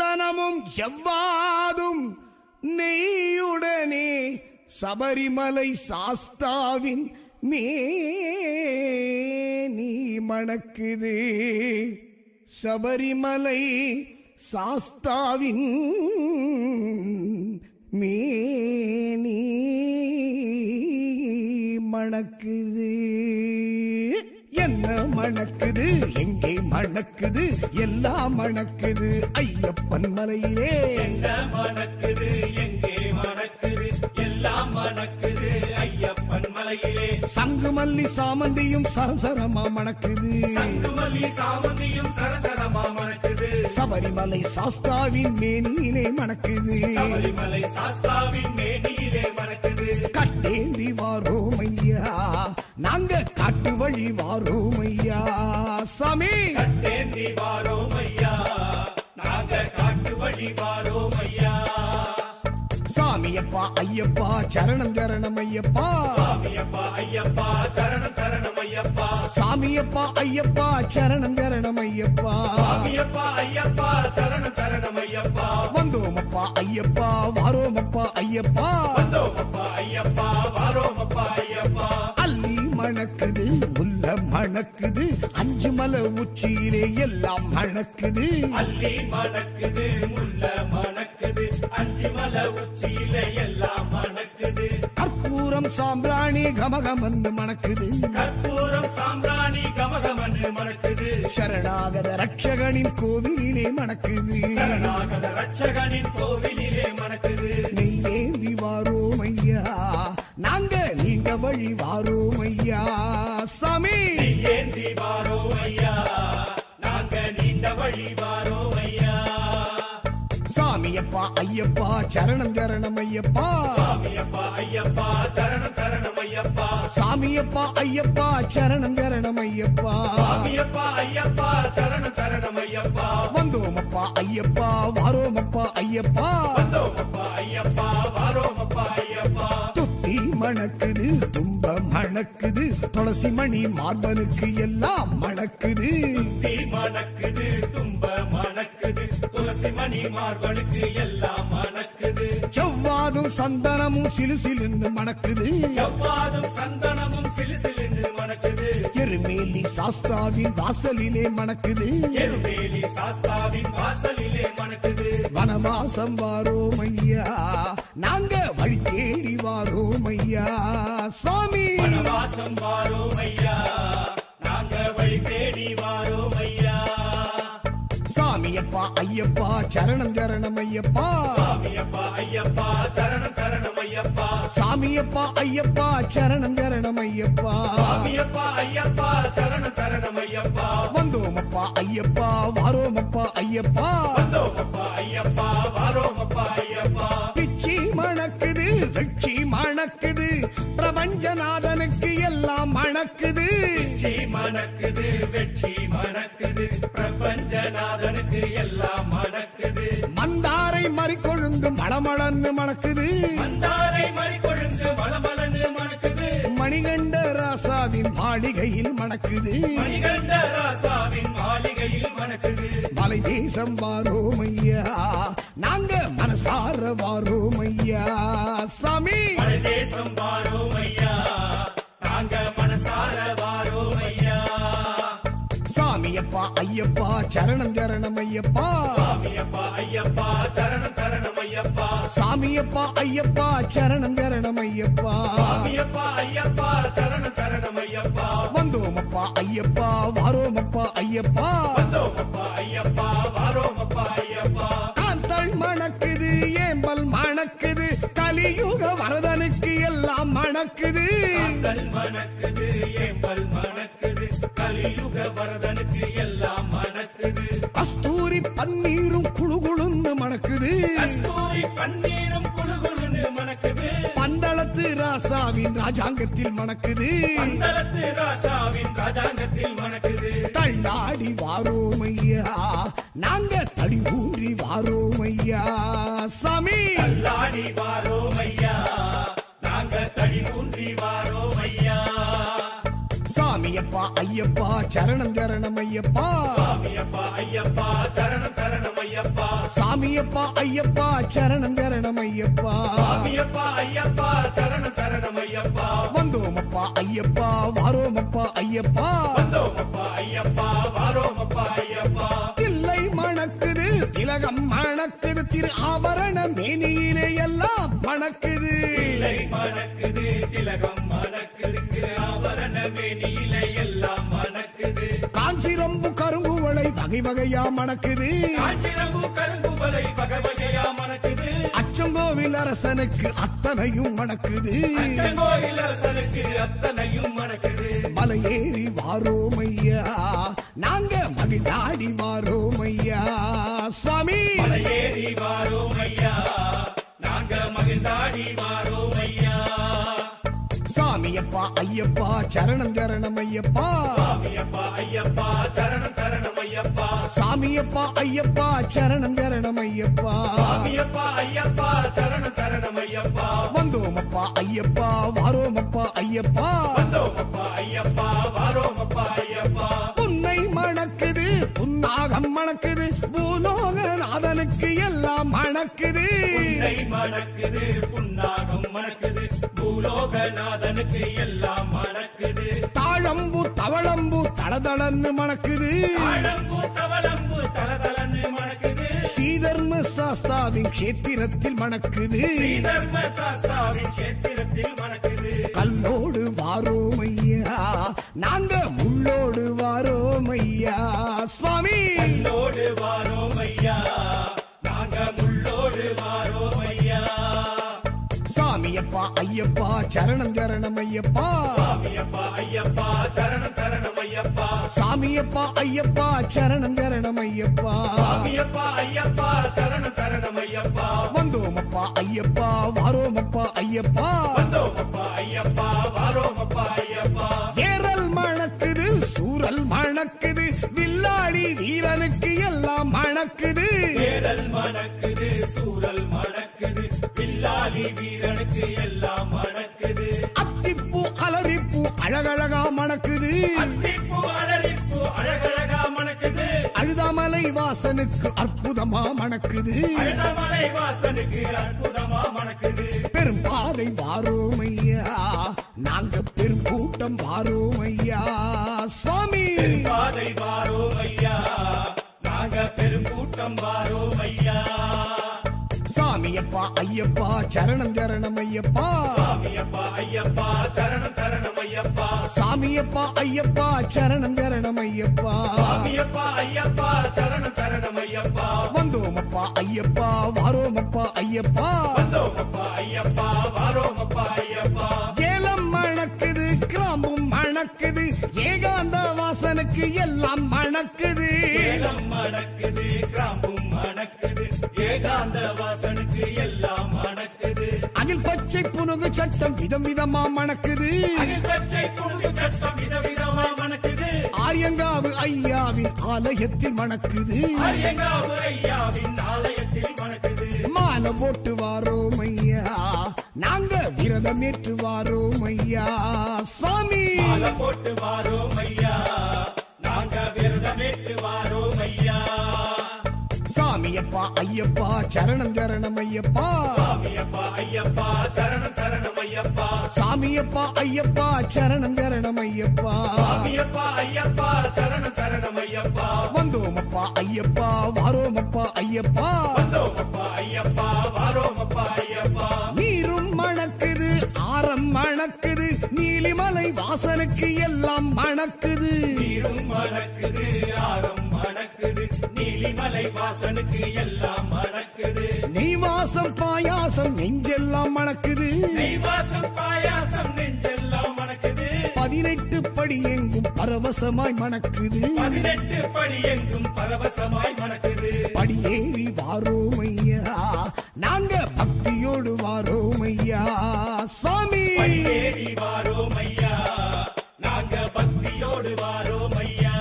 சந்தனமும் செவ்வாதும் நெய்யுடனே சபரிமலை சாஸ்தாவின் மேனி மணக்குது சபரிமலை சாஸ்தாவின் மேனி மணக்குது என்ன மணக்குது எங்கே மணக்குது எல்லாம் மணக்குது ஐயப்பன் மலையிலே என்ன மணக்குது எங்கே மணக்குது எல்லாம் மணக்குது ஐயப்பன் மலையிலே சங்கு மல்லி சாமந்தியும் சரசரமா மணக்குது சங்குமல்லி சாமந்தியும் சரசரமா மணக்குது சபரிமலை சாஸ்தாவின் மேனியிலே மணக்குது சபரிமலை சாஸ்தாவின் மேனியிலே மணக்குது கட்டேந்தி வாரோம் ஐயா நாங்க காட்டு வழி வாரோம் ஐயா சாமி கட்டேந்தி வாரோம் ஐயா நாங்க காட்டு வழி வாரோம் ஐயா சாமியப்பா ஐயப்பா சரணம் சரணம் ஐயப்பா சாமியப்பா ஐயப்பா சரணம் சரணம் ஐயப்பா சாமியப்பா ஐயப்பா சரணம் சரணம் ஐயப்பா சாமியப்பா ஐயப்பா சரணம் சரணம் ஐயப்பா வந்தோமப்பா ஐயப்பா வாரோமப்பா ஐயப்பா வந்தோமப்பா ஐயப்பா வாரோமப்பா ஐயப்பா அள்ளி மணக்குது முல்ல மணக்குது அஞ்சு மலை உச்சியிலே எல்லாம் மணக்குது அள்ளி மணக்குது முல்ல மணக்குது அஞ்சு மலை உச்சியில எல்லாம் மணக்குது கற்பூரம் சாம்பிராணி கமகமன்னு மணக்குது கற்பூரம் சாம்பிராணி கமகமன்னு மணக்குது சரணாகத ரட்சகனின் கோவிலிலே மணக்குது சரணாகத ரட்சகனின் கோவிலிலே மணக்குது நெய்யேந்தி வாரோம் ஐயா நாங்க நீண்ட வழி வாரோம் ஐயா சாமி ஏந்தி வாரோ ஐயா நாங்க நீண்ட வழி வாரோ ஐயா சாமியப்பா ஐயப்பா சரணம் சரணம் ஐயப்பா சாமியப்பா ஐயப்பா சரணம் சரணம் ஐயப்பா சாமியப்பா ஐயப்பா சரணம் சரணம் ஐயப்பா சாமியப்பா ஐயப்பா சரணம் சரணம் ஐயப்பா வந்தோமப்பா ஐயப்பா வாரோமப்பா ஐயப்பா வந்தோமப்பா ஐயப்பா வாரோமப்பா ஐயப்பா துத்தி மணக்குது தும்ப மணக்குது துளசி மணி மார்பனுக்கு எல்லாம் மணக்குது தீ மணக்குது தும்ப மணக்குது துளசி மணி மார்பனுக்கு எல்லாம் மணக்குது செவ்வாதும் சந்தனமும் சிலு சிலுன்னு மணக்குது எவ்வாதும் சந்தனமும் சிலுசிலுன்னு மணக்குது எருமேலி சாஸ்தாவின் வாசலிலே மணக்குது எருமேலி சாஸ்தாவின் வாசலிலே மணக்குது வனவாசம் வாரோம் ஐயா நாங்க வழி தேடி வாரோம் ஐயா சுவாமி வனவாசம் வாரோம் ஐயா நாங்க வழி தேடி வாரோம் ஐயா சாமியப்பா ஐயப்பா சரணம் சரணம் ஐயப்பா சாமியப்பா ஐயப்பா சரணம் சரணம் ஐயப்பா சாமியப்பா ஐயப்பா சரணம் சரணம் ஐயப்பா சாமியப்பா ஐயப்பா சரணம் சரணம் ஐயப்பா வந்தோமப்பா ஐயப்பா வாரோமப்பா ஐயப்பா வந்தோமப்பா ஐயப்பா வாரோமப்பா ஐயப்பா பிச்சி மணக்குது வெற்றி மணக்குது பிரபஞ்சநாதனுக்கு எல்லாம் மணக்குது வெற்றி மணக்குது வெற்றி மணக்குது பிரபஞ்சநாதனுக்கு எல்லாம் மணக்குது மந்தாரை மறிக்கொழுந்து மணமளன்னு மணக்குது மந்தாரை மறிக்கொழுந்து மலமலன்னு மணக்குது மணிகண்ட ராசாவின் மாளிகையில் மணக்குது மணிகண்ட ராசாவின் மாளிகையில் மணக்குது மலை தேசம் வாரோம் ஐயா நாங்க மனசார வாரோம் ஐயா சாமி மலை தேசம் வாரோம் ஐயா நாங்க மனசார வாரோம் ஐயா சாமியப்பா ஐயப்பா சரணம் சரணம் ஐயப்பா சாமியப்பா ஐயப்பா சரணம் சரணம் ஐயப்பா சாமியப்பா ஐயப்பா சரணம் சரணம் ஐயப்பா சாமியப்பா ஐயப்பா சரணம் சரணம் ஐயப்பா வந்தோமப்பா ஐயப்பா வாரோமப்பா ஐயப்பா வந்தோமப்பா ஐயப்பா வாரோமப்பா ஐயப்பா காந்தள் மணக்குது ஏம்பல் மணக்குது கலியுக வரதனுக்கு எல்லாம் மணக்குது கல் மணக்குது ஏம்பல் மணக்குது கலியுக வரதனுக்கு எல்லாம் மணக்குது கஸ்தூரி பன்னீரும் குழுகுழுன்னு மணக்குது கஸ்தூரி பன்னீரும் குழுகுழுன்னு மணக்குது பந்தளத்து ராசாவின் ராஜாங்கத்தில் மணக்குது பந்தளத்து ராசாவின் ராஜாங்கத்தில் மணக்குது தள்ளாடி வாரோம் ஐயா நாங்க தடி ஊன்றி வாரோம் ஐயா சாமி கல்லாடி வாரோம் ஐயா நாங்க தடி ஊன்றி வாரோம் ஐயா சாமி சாமியப்பா ஐயப்பா சரணம் சரணம் ஐயப்பா சாமியப்பா ஐயப்பா சரணம் சரணம் ஐயப்பா சாமியப்பா ஐயப்பா சரணம் சரணம் ஐயப்பா சாமியப்பா ஐயப்பா சரணம் சரணம் ஐயப்பா வந்தோமப்பா ஐயப்பா வாரோமப்பா ஐயப்பா வந்தோமப்பா ஐயப்பா வாரோமப்பா ஐயப்பா தில்லை மணக்குது திலகம் மணக்குது திரு ஆபரண மேனியிலே எல்லாம் மணக்குது தில்லை மணக்குது திலகம் மணக்குது திரு ஆபரண மேனியில எல்லாம் மணக்குது காஞ்சிரம்பு கருங்குவளை வகை வகையா மணக்குது காஞ்சிரம்பு கருங்குவலை பகவகையா மணக்குது அச்சங்கோவில் அரசனுக்கு அத்தனையும் மணக்குது அச்சங்கோவில் அரசனுக்கு அத்தனையும் மணக்குது மலையேறி வாரோமையா நாங்க மகிழ்நாடி வாரோமையா சுவாமி மலையேறி வாரோம் ஐயா நாங்க மகிழ்ந்தாடி வாரோம் ஐயா சாமியப்பா ஐயப்பா சரணம் சரணம் ஐயப்பா சாமியப்பா ஐயப்பா சரணம் சரணம் ஐயப்பா சாமியப்பா ஐயப்பா சரணம் சரணம் ஐயப்பா சாமியப்பா ஐயப்பா சரணம் சரணம் ஐயப்பா வந்தோமப்பா ஐயப்பா வாரோமப்பா ஐயப்பா வந்தோமப்பா ஐயப்பா வாரோமப்பா ஐயப்பா புன்னை மணக்குது புன்னாகம் மணக்குது பூலோகநாதனுக்கு எல்லாம் மணக்குது புன்னை மணக்குது புன்னாகம் மணக்குது பூலோகநாதனுக்கு எல்லாம் மணக்குது தாழம்பு தவளம்பு தளதளன்னு மணக்குது தாழம்பு தவளம்பு தலதலன்னு மணக்குது ஸ்ரீதர்ம சாஸ்தாவின் கஷேத்திரத்தில் மணக்குது ஸ்ரீதர்ம சாஸ்தாவின் கஷேத்திரத்தில் மணக்குது கல்லோடு வாரோமையா நாங்க முள்ளோடு வாரோமையா சுவாமி முள்ளோடு வாரோம் ஐயா நாங்க முள்ளோடு வாரோம் ஐயா சாமியப்பா ஐயப்பா சரணம் சரணம் ஐயப்பா சாமியப்பா ஐயப்பா சரணம் சரணம் ஐயப்பா சாமியப்பா ஐயப்பா சரணம் சரணம் ஐயப்பா சாமியப்பா ஐயப்பா சரணம் சரணம் ஐயப்பா வந்தோமப்பா ஐயப்பா வாரோமப்பா ஐயப்பா வந்தோமப்பா ஐயப்பா வாரோமப்பா ஐயப்பா ஏரல் மணக்குது சூரல் மணக்குது வில்லாடி வீரனுக்கு எல்லாம் மணக்குது தேரல் மணக்குது சூரல் மணக்குது பில்லாலி வீரனுக்கு எல்லாம் மணக்குது அத்திப்பூ அலரிப்பூ அழகழகா மணக்குது அத்திப்பூ அலரிப்பூ அழகழகா மணக்குது அழுதாமலை வாசனுக்கு அற்புதமா மணக்குது அழுதமலை வாசனுக்கு அற்புதமா மணக்குது பெரும்பாதை வாரோமையா நாங்க பெரும் கூட்டம் வாரோமையா சுவாமி பாதை வாரோம் ஐயா நாங்க பெருங்கூட்டம் வாரோம் ஐயா சாமியப்பா ஐயப்பா சரணம் சரணம் ஐயப்பா சாமியப்பா ஐயப்பா சரணம் சரணம் ஐயப்பா சாமியப்பா ஐயப்பா சரணம் சரணம் ஐயப்பா சாமியப்பா ஐயப்பா சரணம் சரணம் ஐயப்பா வந்தோமப்பா ஐயப்பா வாரோமப்பா ஐயப்பா வந்தோமப்பா ஐயப்பா வாரோமப்பா ஐயப்பா ஏலம் மணக்குது கிராமம் மணக்குது ஏகாந்த வாசனுக்கு எல்லாம் மணக்குது ஏலம் மணக்குது கிராம்பும் மணக்குது ஏகாந்த வாசனுக்கு எல்லாம் மணக்குது அகில் பச்சை புனுகு சட்டம் விதம் விதமா மணக்குது அகில் பச்சை குழுகு சட்டம் விதவிதமா மணக்குது ஆரியங்காவு ஐயாவின் ஆலயத்தில் மணக்குது அரியங்காவு ஐயாவின் ஆலயத்தில் மணக்குது மாலை போட்டு வாரோம் ஐயா நாங்க விரதம் ஏற்று வாரோம் ஐயா சுவாமி மாலை போட்டு வாரோம் ஐயா நாங்க விரதமேற்று வாரோம் ஐயா சாமியப்பா ஐயப்பா சரணம் சரணம் ஐயப்பா சாமியப்பா ஐயப்பா சரணம் சரணம் ஐயப்பா சாமியப்பா ஐயப்பா சரணம் சரணம் ஐயப்பா சாமியப்பா ஐயப்பா சரணம் சரணம் ஐயப்பா வந்தோமப்பா ஐயப்பா வாரோமப்பா ஐயப்பா வந்தோமப்பா ஐயப்பா வாரோமப்பா ஐயப்பா நீரும் மணக்குது ஆரம் மணக்குது நீலிமலை வாசனுக்கு எல்லாம் மணக்குது நீரும் மணக்குது ஆரம் மணக்குது நீலிமலை வாசனுக்கு எல்லாம் மணக்குது நெய் வாசம் பாயாசம் நெஞ்செல்லாம் மணக்குது நெய் வாசம் பாயாசம் நெஞ்செல்லாம் மணக்குது பதினெட்டு படி எங்கும் பரவசமாய் மணக்குது பதினெட்டு படி எங்கும் பரவசமாய் மணக்குது படியேறி வாரோமையா நாங்க பக்தியோடு வாரோமையா சுவாமி தேடி வாரோம் ஐயா நாங்க பக்தியோடு வாரோம் ஐயா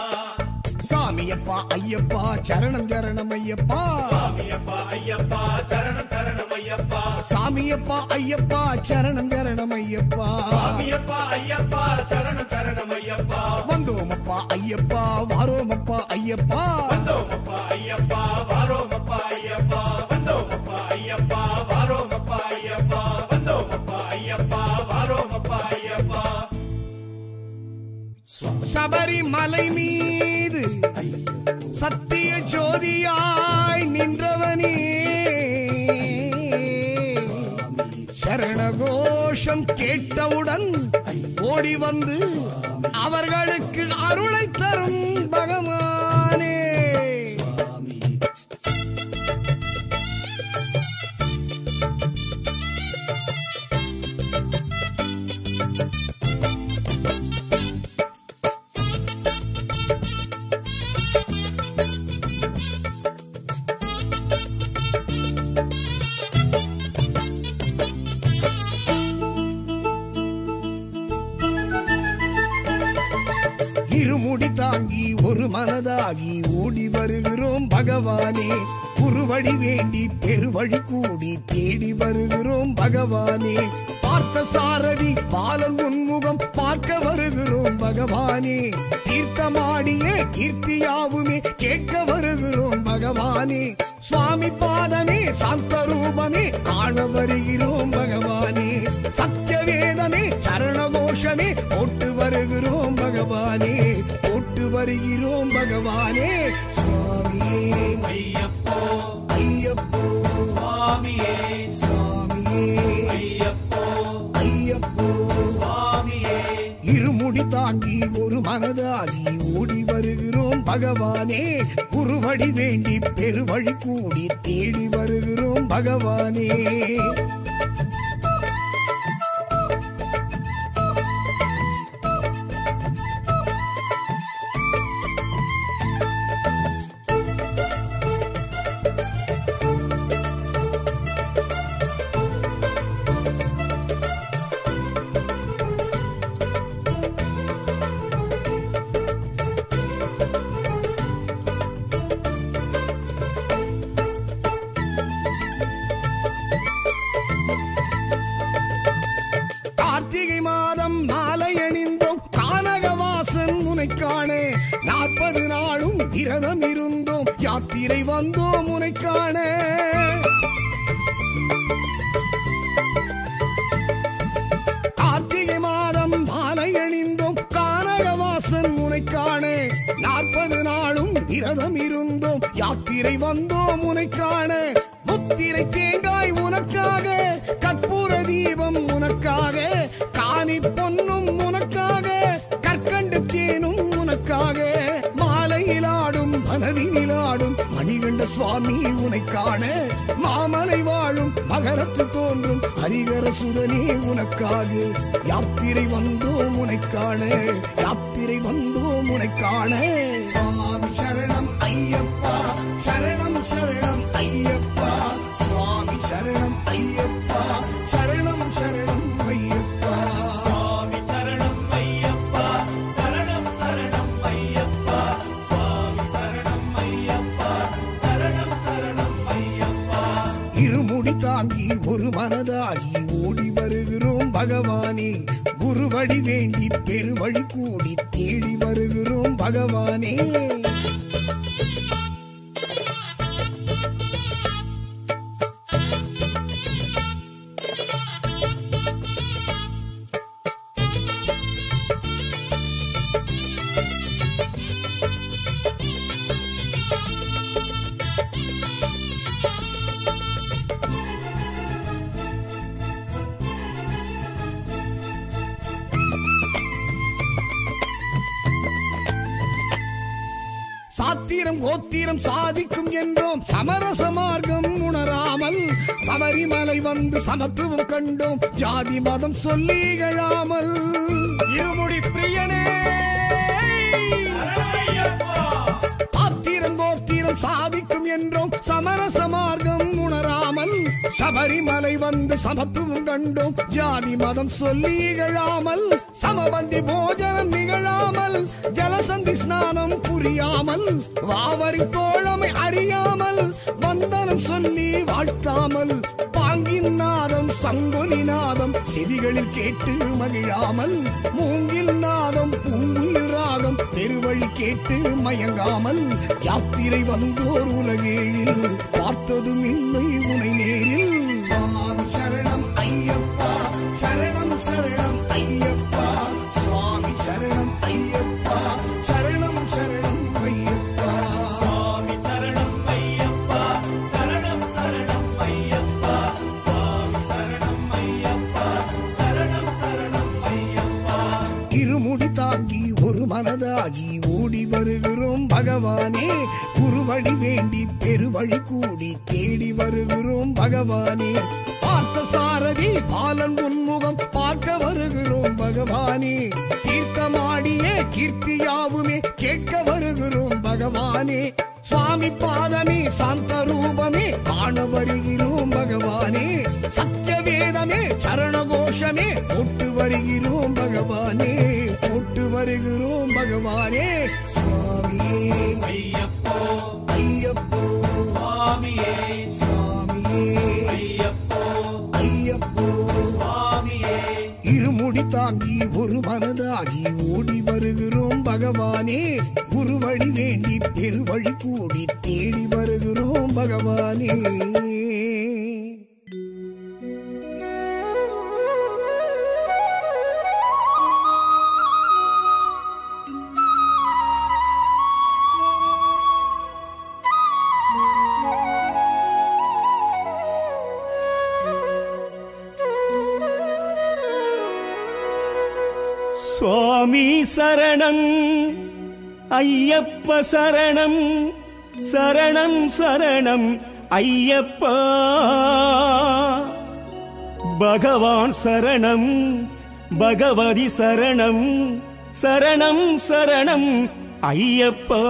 சாமியப்பா ஐயப்பா சரணம் சரணம் ஐயப்பா சாமியப்பா ஐயப்பா சரணம் சரணம் ஐயப்பா சாமியப்பா ஐயப்பா சரணம் சரணம் ஐயப்பா சாமியப்பா ஐயப்பா சரணம் சரணம் ஐயப்பா வந்தோமப்பா ஐயப்பா வாரோமப்பா ஐயப்பா வந்தோமப்பா ஐயப்பா வாரோமப்பா ஐயப்பா வந்தோமப்பா ஐயப்பா வாரோமப்பா ஐயப்பா வந்தோமப்பா ஐயப்பா வாரோமப்பா ஐயப்பா சபரிமலை மீது சத்திய ஜோதியாய் நின்றவனே சரணகோஷம் கேட்டவுடன் ஓடி வந்து அவர்களுக்கு அருளை தரும் பகவானே இருமுடி தாங்கி ஒரு மனதாகி ஓடி வருகிறோம் பகவானே குருவடி வேண்டி பெருவழி கூடி தேடி வருகிறோம் பகவானே பார்த்த சாரதி பாலன் உன்முகம் பார்க்க வருகிறோம் பகவானே தீர்த்தமாடிய கீர்த்தியாவுமே கேட்க வருகிறோம் பகவானே சுவாமி பாதமே சாந்த ரூபமே காண வருகிறோம் பகவானே சத்திய வேதமே சரணகோஷமே போட்டு வருகிறோம் பகவானே போட்டு வருகிறோம் பகவானே சுவாமியே ஐயப்போ ஐயப்போ சுவாமியே சுவாமியே ஐயப்போ ஐயப்போ சுவாமியே இருமுடி தாங்கி ஒரு மனதாகி ஓடி வருகிறோம் பகவானே குருவடி வேண்டி பெருவழி கூடி தேடி வருகிறோம் பகவானே கார்த்திகை மாதம் மாலை அணிந்தோம் கானகவாசன் உனை காண நாற்பது நாளும் விரதம் இருந்தோம் யாத்திரை வந்தோம் உனை காண கார்த்திகை மாதம் மாலை அணிந்தோம் கானகவாசன் உனை காண நாற்பது நாளும் விரதம் இருந்தோம் யாத்திரை வந்தோம் உனை காண முத்திரை தேங்காய் உனக்காக கற்பூர தீபம் உனக்காக காணி பொன்னும் உனக்காக கற்கண்டு தேனும் உனக்காக மாலையில் ஆடும் மனதினில் ஆடும் மணிகண்ட சுவாமி உனை காண மாமலை வாழும் மகரத்து தோன்றும் ஹரிகர சுதனே உனக்காக யாத்திரை வந்தோம் உனை காண யாத்திரை வந்தோம் உனை காண சுவாமி சரணம் ஐயப்பா சரணம் சரணம் ஐயப்பா சுவாமி சரணம் ஐயப்பா சரணம் சரணம் ஐயப்பா சுவாமி சரணம் ஐயப்பா சரணம் சரணம் ஐயப்பா சுவாமி சரணம் ஐயப்பா சரணம் சரணம் ஐயப்பா இருமுடி தாங்கி ஒரு மனதாகி ஓடி வருகிறோம் பகவானே குருவடி வேண்டி பெருவழி கூடி தேடி வருகிறோம் பகவானே சாத்திரம் கோத்திரம் சாதிக்கும் என்றோம் சமரச மார்க்கம் உணராமல் சபரிமலை வந்து சமத்துவம் கண்டோம் ஜாதி மதம் சொல்லி இகழாமல் இருமுடி பிரியனே ஐயப்பா சாத்திரம் கோத்திரம் சாதிக்கும் என்றோம் சமரச மார்க்கம் உணராமல் சபரிமலை வந்து சமத்துவம் கண்டோம் ஜாதி மதம் சொல்லி இகழாமல் சமபந்தி போஜனம் நிகழாமல் ஜலசந்தி ஸ்நானம் புரியாமல் வாவரி தோழமை அறியாமல் வந்தனம் சொல்லி வாழ்த்தாமல் பாங்க சாங்கின் நாதம் சங்கொலி நாதம் செவிகளில் கேட்டு மகிழாமல் மூங்கில் நாதம் பூங்குயில் ராகம் பெருவழி கேட்டு மயங்காமல் யாத்திரை வந்தோர் உலகேழில் பார்த்ததும் இல்லை உனை நேரில் சுவாமி சரணம் ஐயப்பா சரணம் சரணம் ஐயப்பா சுவாமி சரணம் ஐயப்பா சரணம் சரணம் ஐயப்பா சுவாமி சரணம் ஐயப்பா சரணம் சரணம் ஐயப்பா சுவாமி சரணம் ஐயப்பா சரணம் சரணம் ஐயப்பா இருமுடி தாங்கி ஒரு மனதாகி ஓடி வருகிறோம் பகவானே குருவழி வேண்டி பெருவழி கூடி தேடி வருகிறோம் பகவானே பார்த்த சாரதி பாலன் உன்முகம் பார்க்க வருகிறோம் பகவானே தீர்த்தமாடிய கீர்த்தியாவுமே கேட்க வருகிறோம் பகவானே சுவாமி பாதமே சாந்த ரூபமே காண வருகிறோம் பகவானே சத்திய வேதமே சரண கோஷமே போட்டு வருகிறோம் பகவானே போட்டு வருகிறோம் பகவானே சுவாமியே ஐயப்போ ஐயப்போ சுவாமியே சுவாமியே ஐயப்போ ஐயப்போ சுவாமியே இருமுடி தாங்கி ஒரு மனதாகி ஓடி வருகிறோம் பகவானே குருவழி வேண்டி பெருவழி கூடி தேடி வருகிறோம் பகவானே சுவாமி சரணம் ஐயப்ப சரணம் சரணம் சரணம் ஐயப்பா பகவான் சரணம் பகவதி சரணம் சரணம் சரணம் ஐயப்பா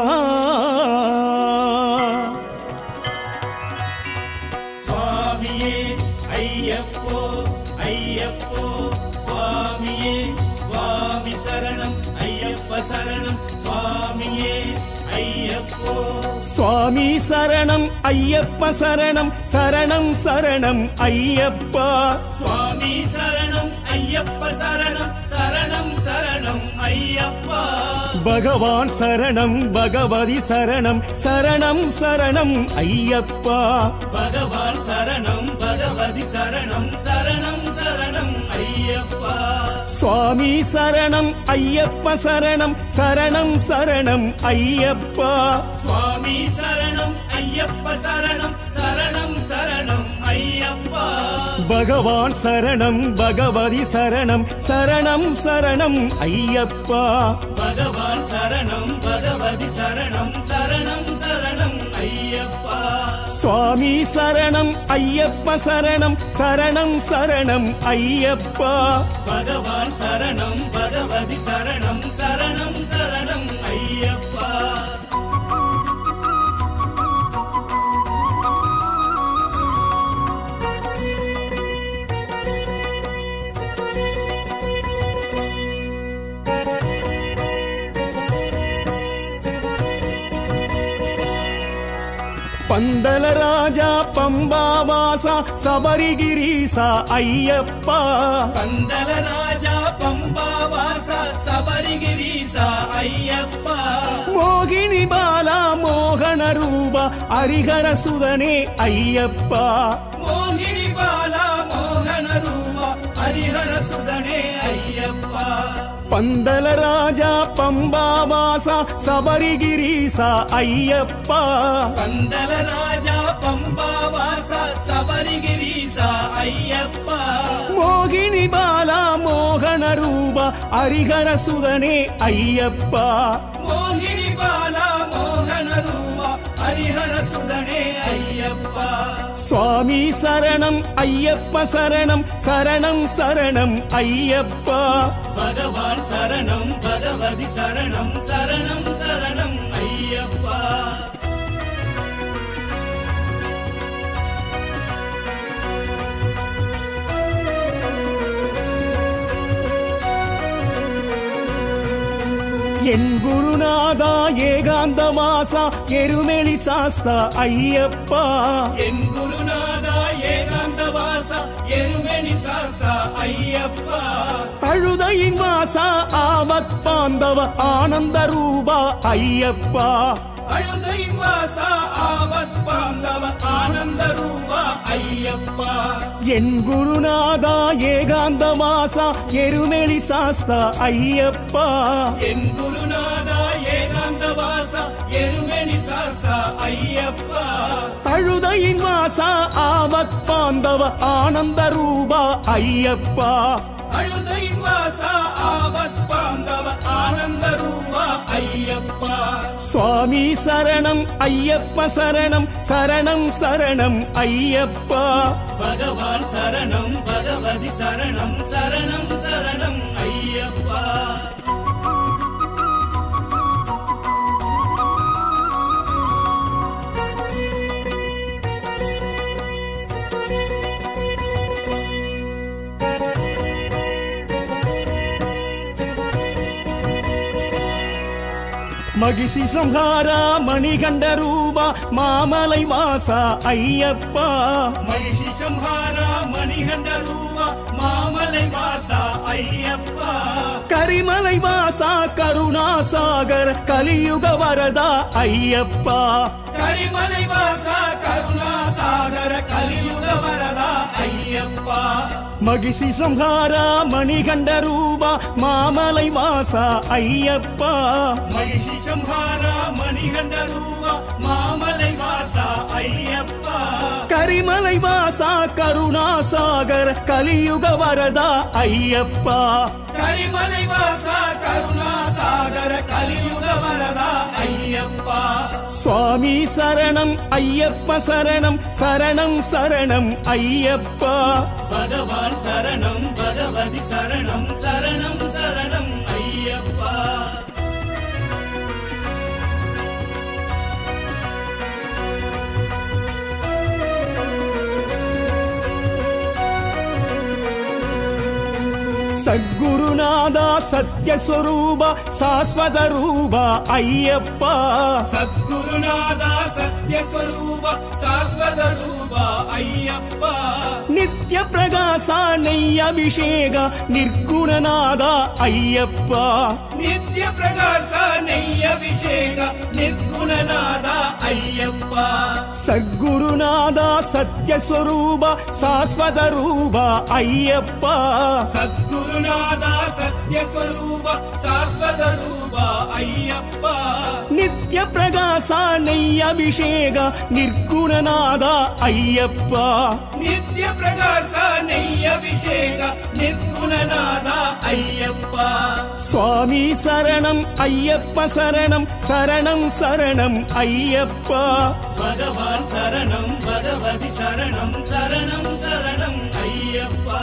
சுவாமியே ஐயப்போ ஐயப்போ சுவாமியே சுவாமி சரணம் ஐயப்ப சரணம் சுவாமியே ஐயப்போ சுவாமி சரணம் ஐயப்ப சரணம் சரணம் சரணம் ஐயப்பா சுவாமி சரணம் ஐயப்ப சரணம் சரணம் சரணம் ஐயப்பா பகவான் சரணம் பகவதி சரணம் சரணம் சரணம் ஐயப்பா பகவான் சரணம் பகவதி சரணம் சரணம் சரணம் ஐயப்பா சுவாமி சரணம் ஐயப்ப சரணம் சரணம் சரணம் ஐயப்பா சுவாமி சரணம் ஐயப்ப சரணம் சரணம் சரணம் ஐயப்பா பகவான் சரணம் பகவதி சரணம் சரணம் சரணம் ஐயப்பா பகவான் சரணம் பகவதி சரணம் சரணம் சரணம் ஐயப்பா சுவாமி சரணம் ஐயப்ப சரணம் சரணம் சரணம் ஐயப்பா பகவான் சரணம் பகவதி சரணம் சரணம் சரணம் ஐயப்பா பந்தல ராஜா பம்பாவாசா சபரிகிரீசா ஐயப்பா பந்தல ராஜா பம்பாவாச சபரிகிரீசா ஐயப்பா மோகினி பாலா மோகன ரூபா ஹரிஹர சுதனே ஐயப்பா மோகினி பாலா மோகன ரூபா ஹரிஹர சுதனே ஐயப்பா பந்தல ராஜா பம்பாவாசா சபரிகிரீசா ஐயப்பா பந்தல ராஜா பம்பாவாச சபரிகிரீசா ஐயப்பா மோகினி பாலா மோகன ரூபா ஹரிஹர சுதனே ஐயப்பா மோகினி பாலா மோகன ரூபா ஹரிஹர சுதனே ஐயப்பா சுவாமி சரணம் ஐயப்ப சரணம் சரணம் சரணம் ஐயப்பா பகவான் சரணம் பகவதி சரணம் சரணம் சரணம் ஐயப்பா என் குருநாதா ஏகாந்த வாசா எருமெளி சாஸ்தா ஐயப்பா என் குருநாதா ஏகாந்த வாசா எருமெனி சாஸ்தா ஐயப்பா அழுதையின் வாசா ஆபத் பாந்தவ ஆனந்த ரூபா ஐயப்பா அழுதை வாசா ஆபத் பாந்தவ ஆனந்த ரூபா ஐயப்பா என் குருநாதா ஏகாந்த வாசா எருமெளி சாஸ்தா ஐயப்பா என் குருநாதா ஏகாந்த வாசா எருமெனி சாஸ்தா ஐயப்பா அழுதையின் வாசா ஆபத் பாந்தவ ஆனந்த ரூபா ஐயப்பா அழுதை வாசா ஆபத் பாந்தவ ஆனந்த ரூபா ஐயப்பா சுவாமி சரணம் ஐயப்ப சரணம் சரணம் சரணம் ஐயப்பா பகவான் சரணம் பகவதி சரணம் சரணம் சரணம் ஐயப்பா மகிஷி சம்ஹாரா மணிகண்ட ரூபா மாமலை வாசா ஐயப்பா மகிஷி சம்ஹாரா மணிகண்ட ரூபா மாமலை வாசா ஐயப்பா கரிமலை வாசா கருணாசாகர் கலியுக வரதா ஐயப்பா கரிமலை வாசா கருணா சாகர கலியுக வரதா ஐயப்பா மகிஷி சம்ஹாரா மணிகண்ட ரூபா மாமலை வாசா ஐயப்பா மகிஷி சம்ஹாரா மணிகண்ட ரூபா மாமலை வாசா ஐயப்பா கரிமலை வாசா கருணாசாகர் கலியுக வரதா ஐயப்பா கரிமலை வாசா கருணா சாகர கலியுக வரதா ஐயப்பா சுவாமி சரணம் ஐயப்ப சரணம் சரணம் சரணம் ஐயப்பா பகவான் சரணம் பகவதி சரணம் சரணம் சரணம் ஐயப்பா சத்குருநாதா சத்யஸ்வரூப சாஸ்வத ரூப ஐயப்பா சத்குருநாதா சத்யஸ்வரூப சாஸ்வத ரூபா ஐயப்பா நித்ய பிரகாச நெய் அபிஷேக நிர்குணநாதா ஐயப்பா நித்ய பிரகாச நெய் அபிஷேக நிர்குணநாதா ஐயப்பா சத்குருநாதா சத்யஸ்வரூப சாஸ்வத ரூப ஐயப்பா சத்குருநாதா சத்யஸ்வரூப சாஸ்வத ரூபா ஐயப்பா நித்ய பிரகாச நெய் அபிஷேக நிர்குணநாதா ஐயப்பா நித்ய பிரகாச நெய் அபிஷேக நிர்குணநாதா ஐயப்பா சுவாமி சரணம் ஐயப்ப சரணம் சரணம் சரணம் ஐயப்பா பகவான் சரணம் பகவதி சரணம் சரணம் சரணம் ஐயப்பா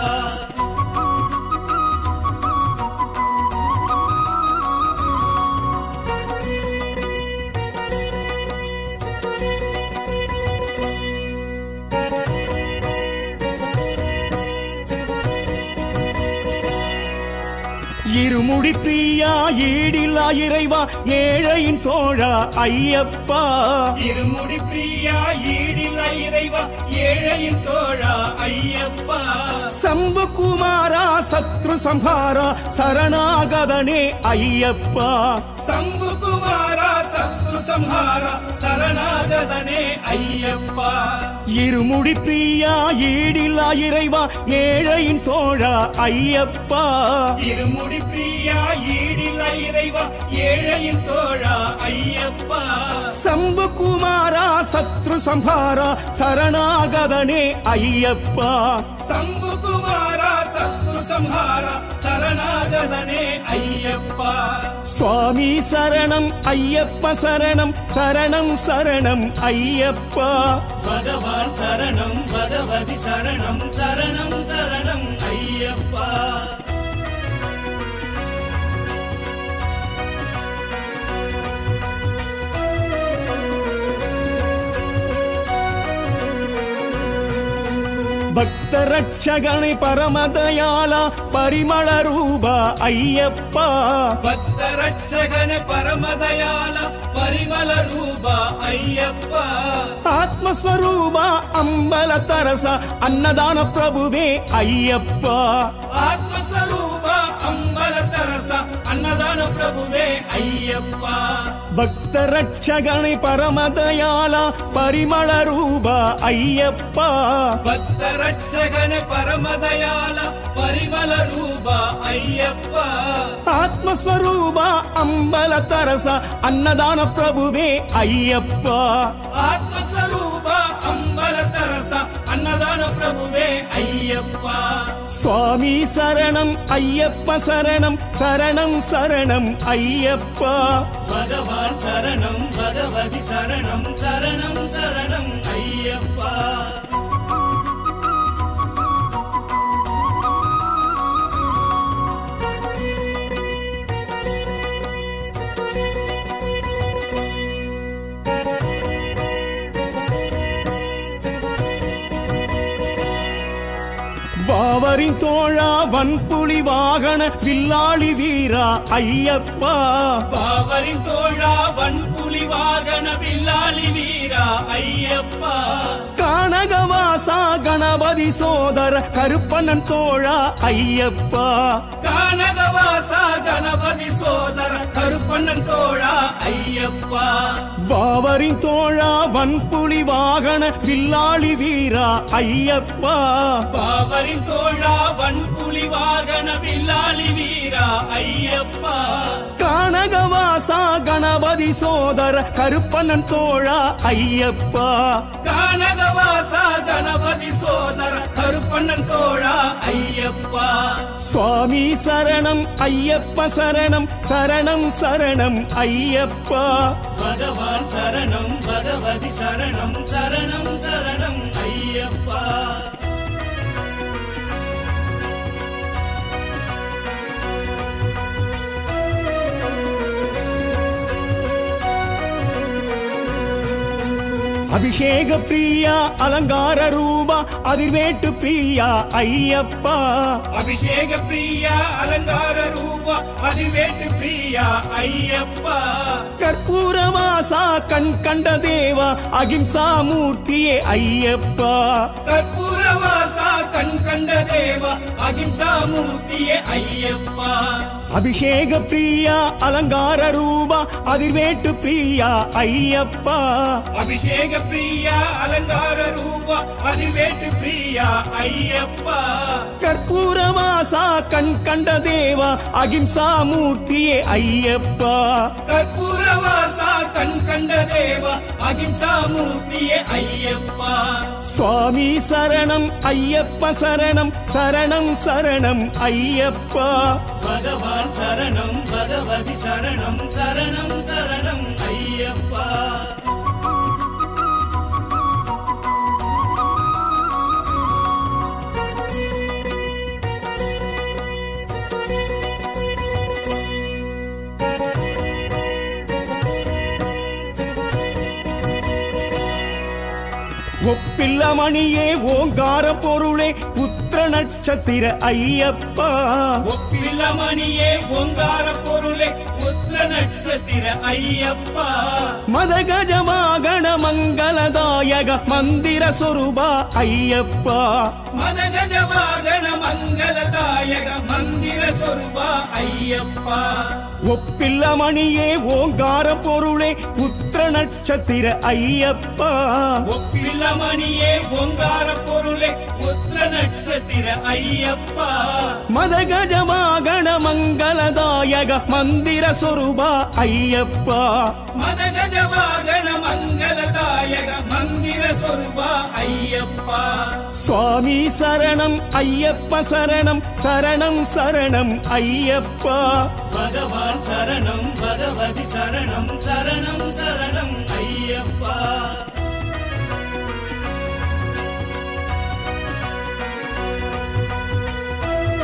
இருமுடி பிரியா ஈடில்லா இறைவா ஏழையின் தோழா ஐயப்பா இருமுடி பிரியா ஈடில்ல இறைவா ஏழையின் தோழா ஐயப்பா சம்பு குமாரா சத்ரு சம்ஹாரா சரணாகதனே ஐயப்பா சம்பு குமாரா சத்ரு சம்ஹாரா சரணாகதனே ஐயப்பா இருமுடி பிரியா ஈடில்லா இறைவா ஏழையின் தோழா ஐயப்பா இருமுடி பிரியா ஈடில்ல இறைவா ஏழையின் தோழா ஐயப்பா சம்பு குமாரா சத்ரு சம்ஹாரா சரணாகதனே ஐயப்பா சம்பு குமாரா சத்ரு சம்ஹாரா சரணாகதனே ஐயப்பா சுவாமி சரணம் ஐயப்ப சரணம் சரணம் சரணம் ஐயப்பா பகவான் சரணம் பகவதி சரணம் சரணம் சரணம் ஐயப்பா பக்த ரட்சகனை பரமதயாலா பரிமள ரூபா ஐயப்பா பக்த ரட்சகன பரமதயால பரிமள ரூபா ஐயப்பா ஆத்மஸ்வரூபா அம்பல தரச அன்னதான பிரபுவே ஐயப்பா ஆத்மஸ்வரூபா அம்பல தரச அன்னதான பிரபுவே ஐயப்பா பக்த ரட்சகனை பரமதயாலா பரிமள ரூபா ஐயப்பா பக்த ரட்சகன பரமதயால பரிமள ரூபா ஐயப்பா ஆத்மஸ்வரூபா அம்பல தரச அன்னதான பிரபுவே ஐயப்பா ஆத்மஸ்வரூபா அம்பல தரச அன்னதான பிரபுவே ஐயப்பா சுவாமி சரணம் ஐயப்ப சரணம் சரணம் சரணம் ஐயப்பா பகவான் சரணம் பகவதி சரணம் சரணம் சரணம் ஐயப்பா வாவரின் தோழா வன்புலி வாகன வில்லாளி வீரா ஐயப்பா பாவரின் தோழா வன்புலி வாகன வில்லாளி வீரா ஐயப்பா கானகவாசா கணபதி சோதர கருப்பனன் தோழா ஐயப்பா கானகவாசா கணபதி சோதர கருப்பண்ணன் தோழா ஐயப்பா வாவரின் தோழா வன்புலி வாகன வில்லாளி வீரா ஐயப்பா பாவரின் தோழா வன்புலி வாகன வில்லாளி வீரா ஐயப்பா கானகவாசா கணபதி சோதர கருப்பனன் தோழா ஐயப்பா கானகவாசா கணபதி சோதர கருப்பண்ணன் தோழா ஐயப்பா சுவாமி சரணம் ஐயப்ப சரணம் சரணம் சரணம் ஐயப்பா பகவான் சரணம் பகவதி சரணம் சரணம் சரணம் ஐயப்பா அபிஷேக பிரியா அலங்கார ரூபா அதிர்வேட்டு பிரியா ஐயப்பா அபிஷேக பிரியா அலங்கார ரூபா அதிவேட்டு பிரியா ஐயப்பா கற்பூரவாசா கண் கண்ட தேவா அகிம்சா மூர்த்தியே ஐயப்பா கற்பூரவாசா கண் கண்ட தேவா அகிம்சா மூர்த்தியே ஐயப்பா அபிஷேக பிரியா அலங்கார ரூபா அதிர்வேட்டு பிரியா ஐயப்பா அபிஷேக பிரியா அலங்கார ரூபா அதிவேட்டு பிரியா ஐயப்பா கற்பூரவாசா கண் கண்ட தேவா அகிம்சா மூர்த்தியே ஐயப்பா கற்பூரவாசா கண் கண்ட தேவா அகிம்சா மூர்த்தியே ஐயப்பா சுவாமி சரணம் ஐயப்ப சரணம் சரணம் சரணம் ஐயப்பா பகவான் சரணம் பகவதி சரணம் சரணம் சரணம் ஐயப்பா ஒப்பில்ல மணியே ஓங்கார பொருளே உத்திர நட்சத்திர ஐயப்பா ஒப்பில்லமணியே ஓங்கார பொருளே உத்திர நட்சத்திர ஐயப்பா மதகஜமாகண மங்களதாயக மந்திர சொரூபா ஐயப்பா மதகஜவாகன மங்களதாயக மந்திர சொருபா ஐயப்பா ஒப்பில்ல மணியே ஓங்கார பொருளே உத்திர நட்சத்திர ஐயப்பா ஒப்பில்லமணியே ஓங்கார பொருளே உத்திர நட்சத்திர ஐயப்பா மதகஜமாகண மங்களதாயக மந்திர சொரூபா ஐயப்பா மதகஜவாகன மங்களதாயக மந்திர சொருபா ஐயப்பா சுவாமி சரணம் ஐயப்ப சரணம் சரணம் சரணம் ஐயப்பா பகவான் சரணம் பகவதி சரணம் சரணம் சரணம் ஐயப்பா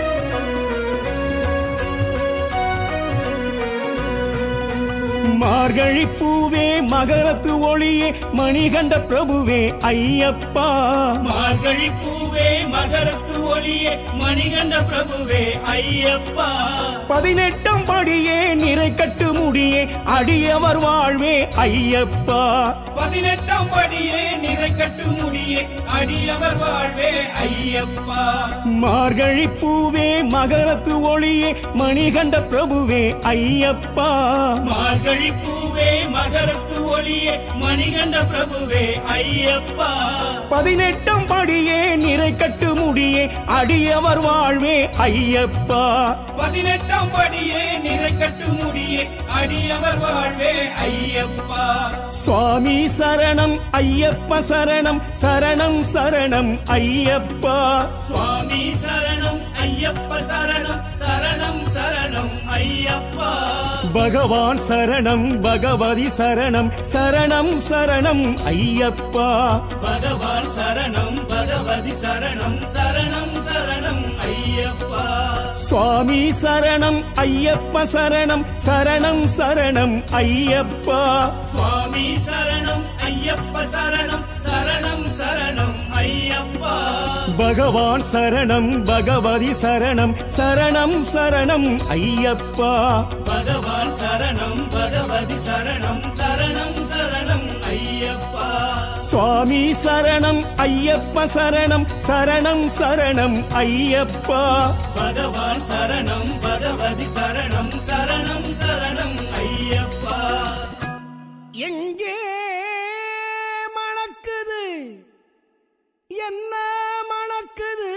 மார்க மார்கழி பூவே மகரத்து ஒளியே மணிகண்ட பிரபுவே ஐயப்பா மார்கழி பூவே மகரத்து ஒளியே மணிகண்ட பிரபுவே ஐயப்பா பதினெட்டாம் படியே நிறை கட்டு முடியே அடியவர் வாழ்வே ஐயப்பா பதினெட்டாம் படியே நிறை கட்டு முடியே அடியவர் வாழ்வே ஐயப்பா மார்கழி பூவே மகரத்து ஒளியே மணிகண்ட பிரபுவே ஐயப்பா மார்கழி பூவே மகரத்து ஒளியே மணிகண்ட பிரபுவே ஐயப்பா பதினெட்டாம் படியே நிறை கட்டு முடியே அடியவர் வாழ்வே ஐயப்பா பதினெட்டாம் படியே நிறை கட்டு முடியே அடியவர் வாழ்வே ஐயப்பா சுவாமி சரணம் ஐயப்ப சரணம் சரணம் சரணம் ஐயப்பா சுவாமி சரணம் ஐயப்ப சரணம் சரணம் சரணம் ஐயப்பா பகவான் சரணம் பகவதி சரணம் சரணம் சரணம் ஐயப்பா பகவான் சரணம் பகவதி சரணம் சரணம் சரணம் ஐயப்பா சுவாமி சரணம் ஐயப்ப சரணம் சரணம் சரணம் ஐயப்பா சுவாமி சரணம் ஐயப்ப சரணம் சரணம் சரணம் ஐயப்பா பகவான் சரணம் பகவதி சரணம் சரணம் சரணம் ஐயப்பா பகவான் சரணம் பகவதி சரணம் சரணம் சரணம் ஐயப்பா சுவாமி சரணம் ஐயப்ப சரணம் சரணம் சரணம் ஐயப்பா பகவான் சரணம் பகவதி சரணம் சரணம் சரணம் ஐயப்பா எங்கே மணக்குது என்ன மணக்குது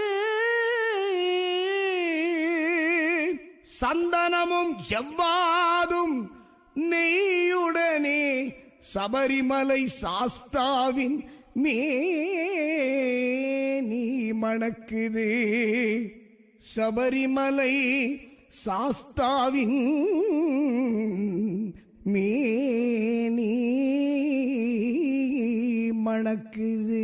சந்தனமும் செவ்வாதும் நெய்யுடனே சபரிமலை சாஸ்தாவின் மேனி மணக்குது சபரிமலை சாஸ்தாவின் மேனி மணக்குது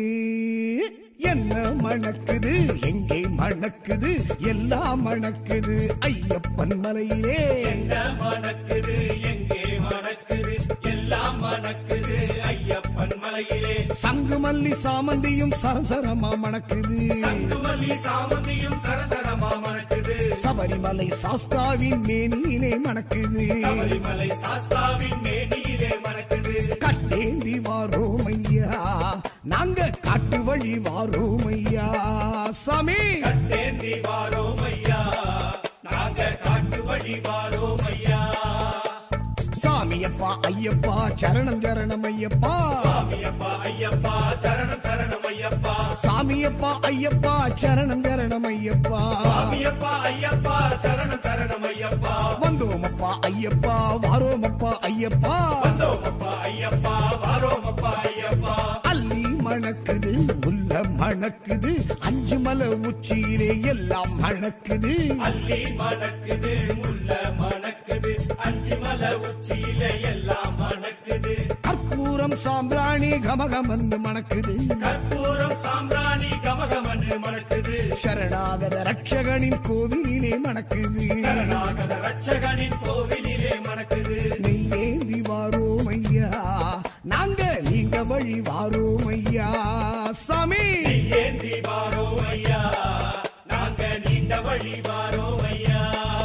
என்ன மணக்குது எங்கே மணக்குது எல்லாம் மணக்குது ஐயப்பன் மலையிலே என்ன மணக்குது எங்கே மணக்குது எல்லாம் மணக்குது ஐயப்பன் மலையிலே சங்கு மல்லி சாமந்தியும் சரசரமா மணக்குது சங்குமல்லி சாமந்தியும் சரசரமா மணக்குது சபரிமலை சாஸ்தாவின் மேனியிலே மணக்குது சபரிமலை சாஸ்தாவின் மேனியிலே மணக்குது கட்டேந்தி வாரோம் ஐயா நாங்க காட்டு வழி வாரோம் ஐயா சாமி கட்டேந்தி வாரோம் ஐயா நாங்க காட்டு வழி வாரோம் ஐயா சாமியப்பா ஐயப்பா சரணம் சரணம் ஐயப்பா சாமியப்பா ஐயப்பா சரணம் சரணம் ஐயப்பா சாமியப்பா ஐயப்பா சரணம் சரணம் ஐயப்பா சாமியப்பா ஐயப்பா சரணம் சரணம் ஐயப்பா வந்தோமப்பா ஐயப்பா வாரோமப்பா ஐயப்பா வந்தோமப்பா ஐயப்பா வாரோமப்பா ஐயப்பா அள்ளி மணக்குது முல்ல மணக்குது அஞ்சு மலை உச்சியிலே எல்லாம் மணக்குது அள்ளி மணக்குது முல்ல மணக்குது அஞ்சு மலை உச்சியில எல்லாம் மணக்குது கற்பூரம் சாம்பிராணி கமகமன்னு மணக்குது கற்பூரம் சாம்பிராணி கமகமன்னு மணக்குது சரணாகத ரட்சகனின் கோவிலிலே மணக்குது சரணாகத ரட்சகனின் கோவிலிலே மணக்குது நெய்யேந்தி வாரோம் ஐயா நாங்க நீங்க வழி வாரோம் ஐயா சாமி ஏந்தி வாரோ ஐயா நாங்க நீண்ட வழி வாரோ ஐயா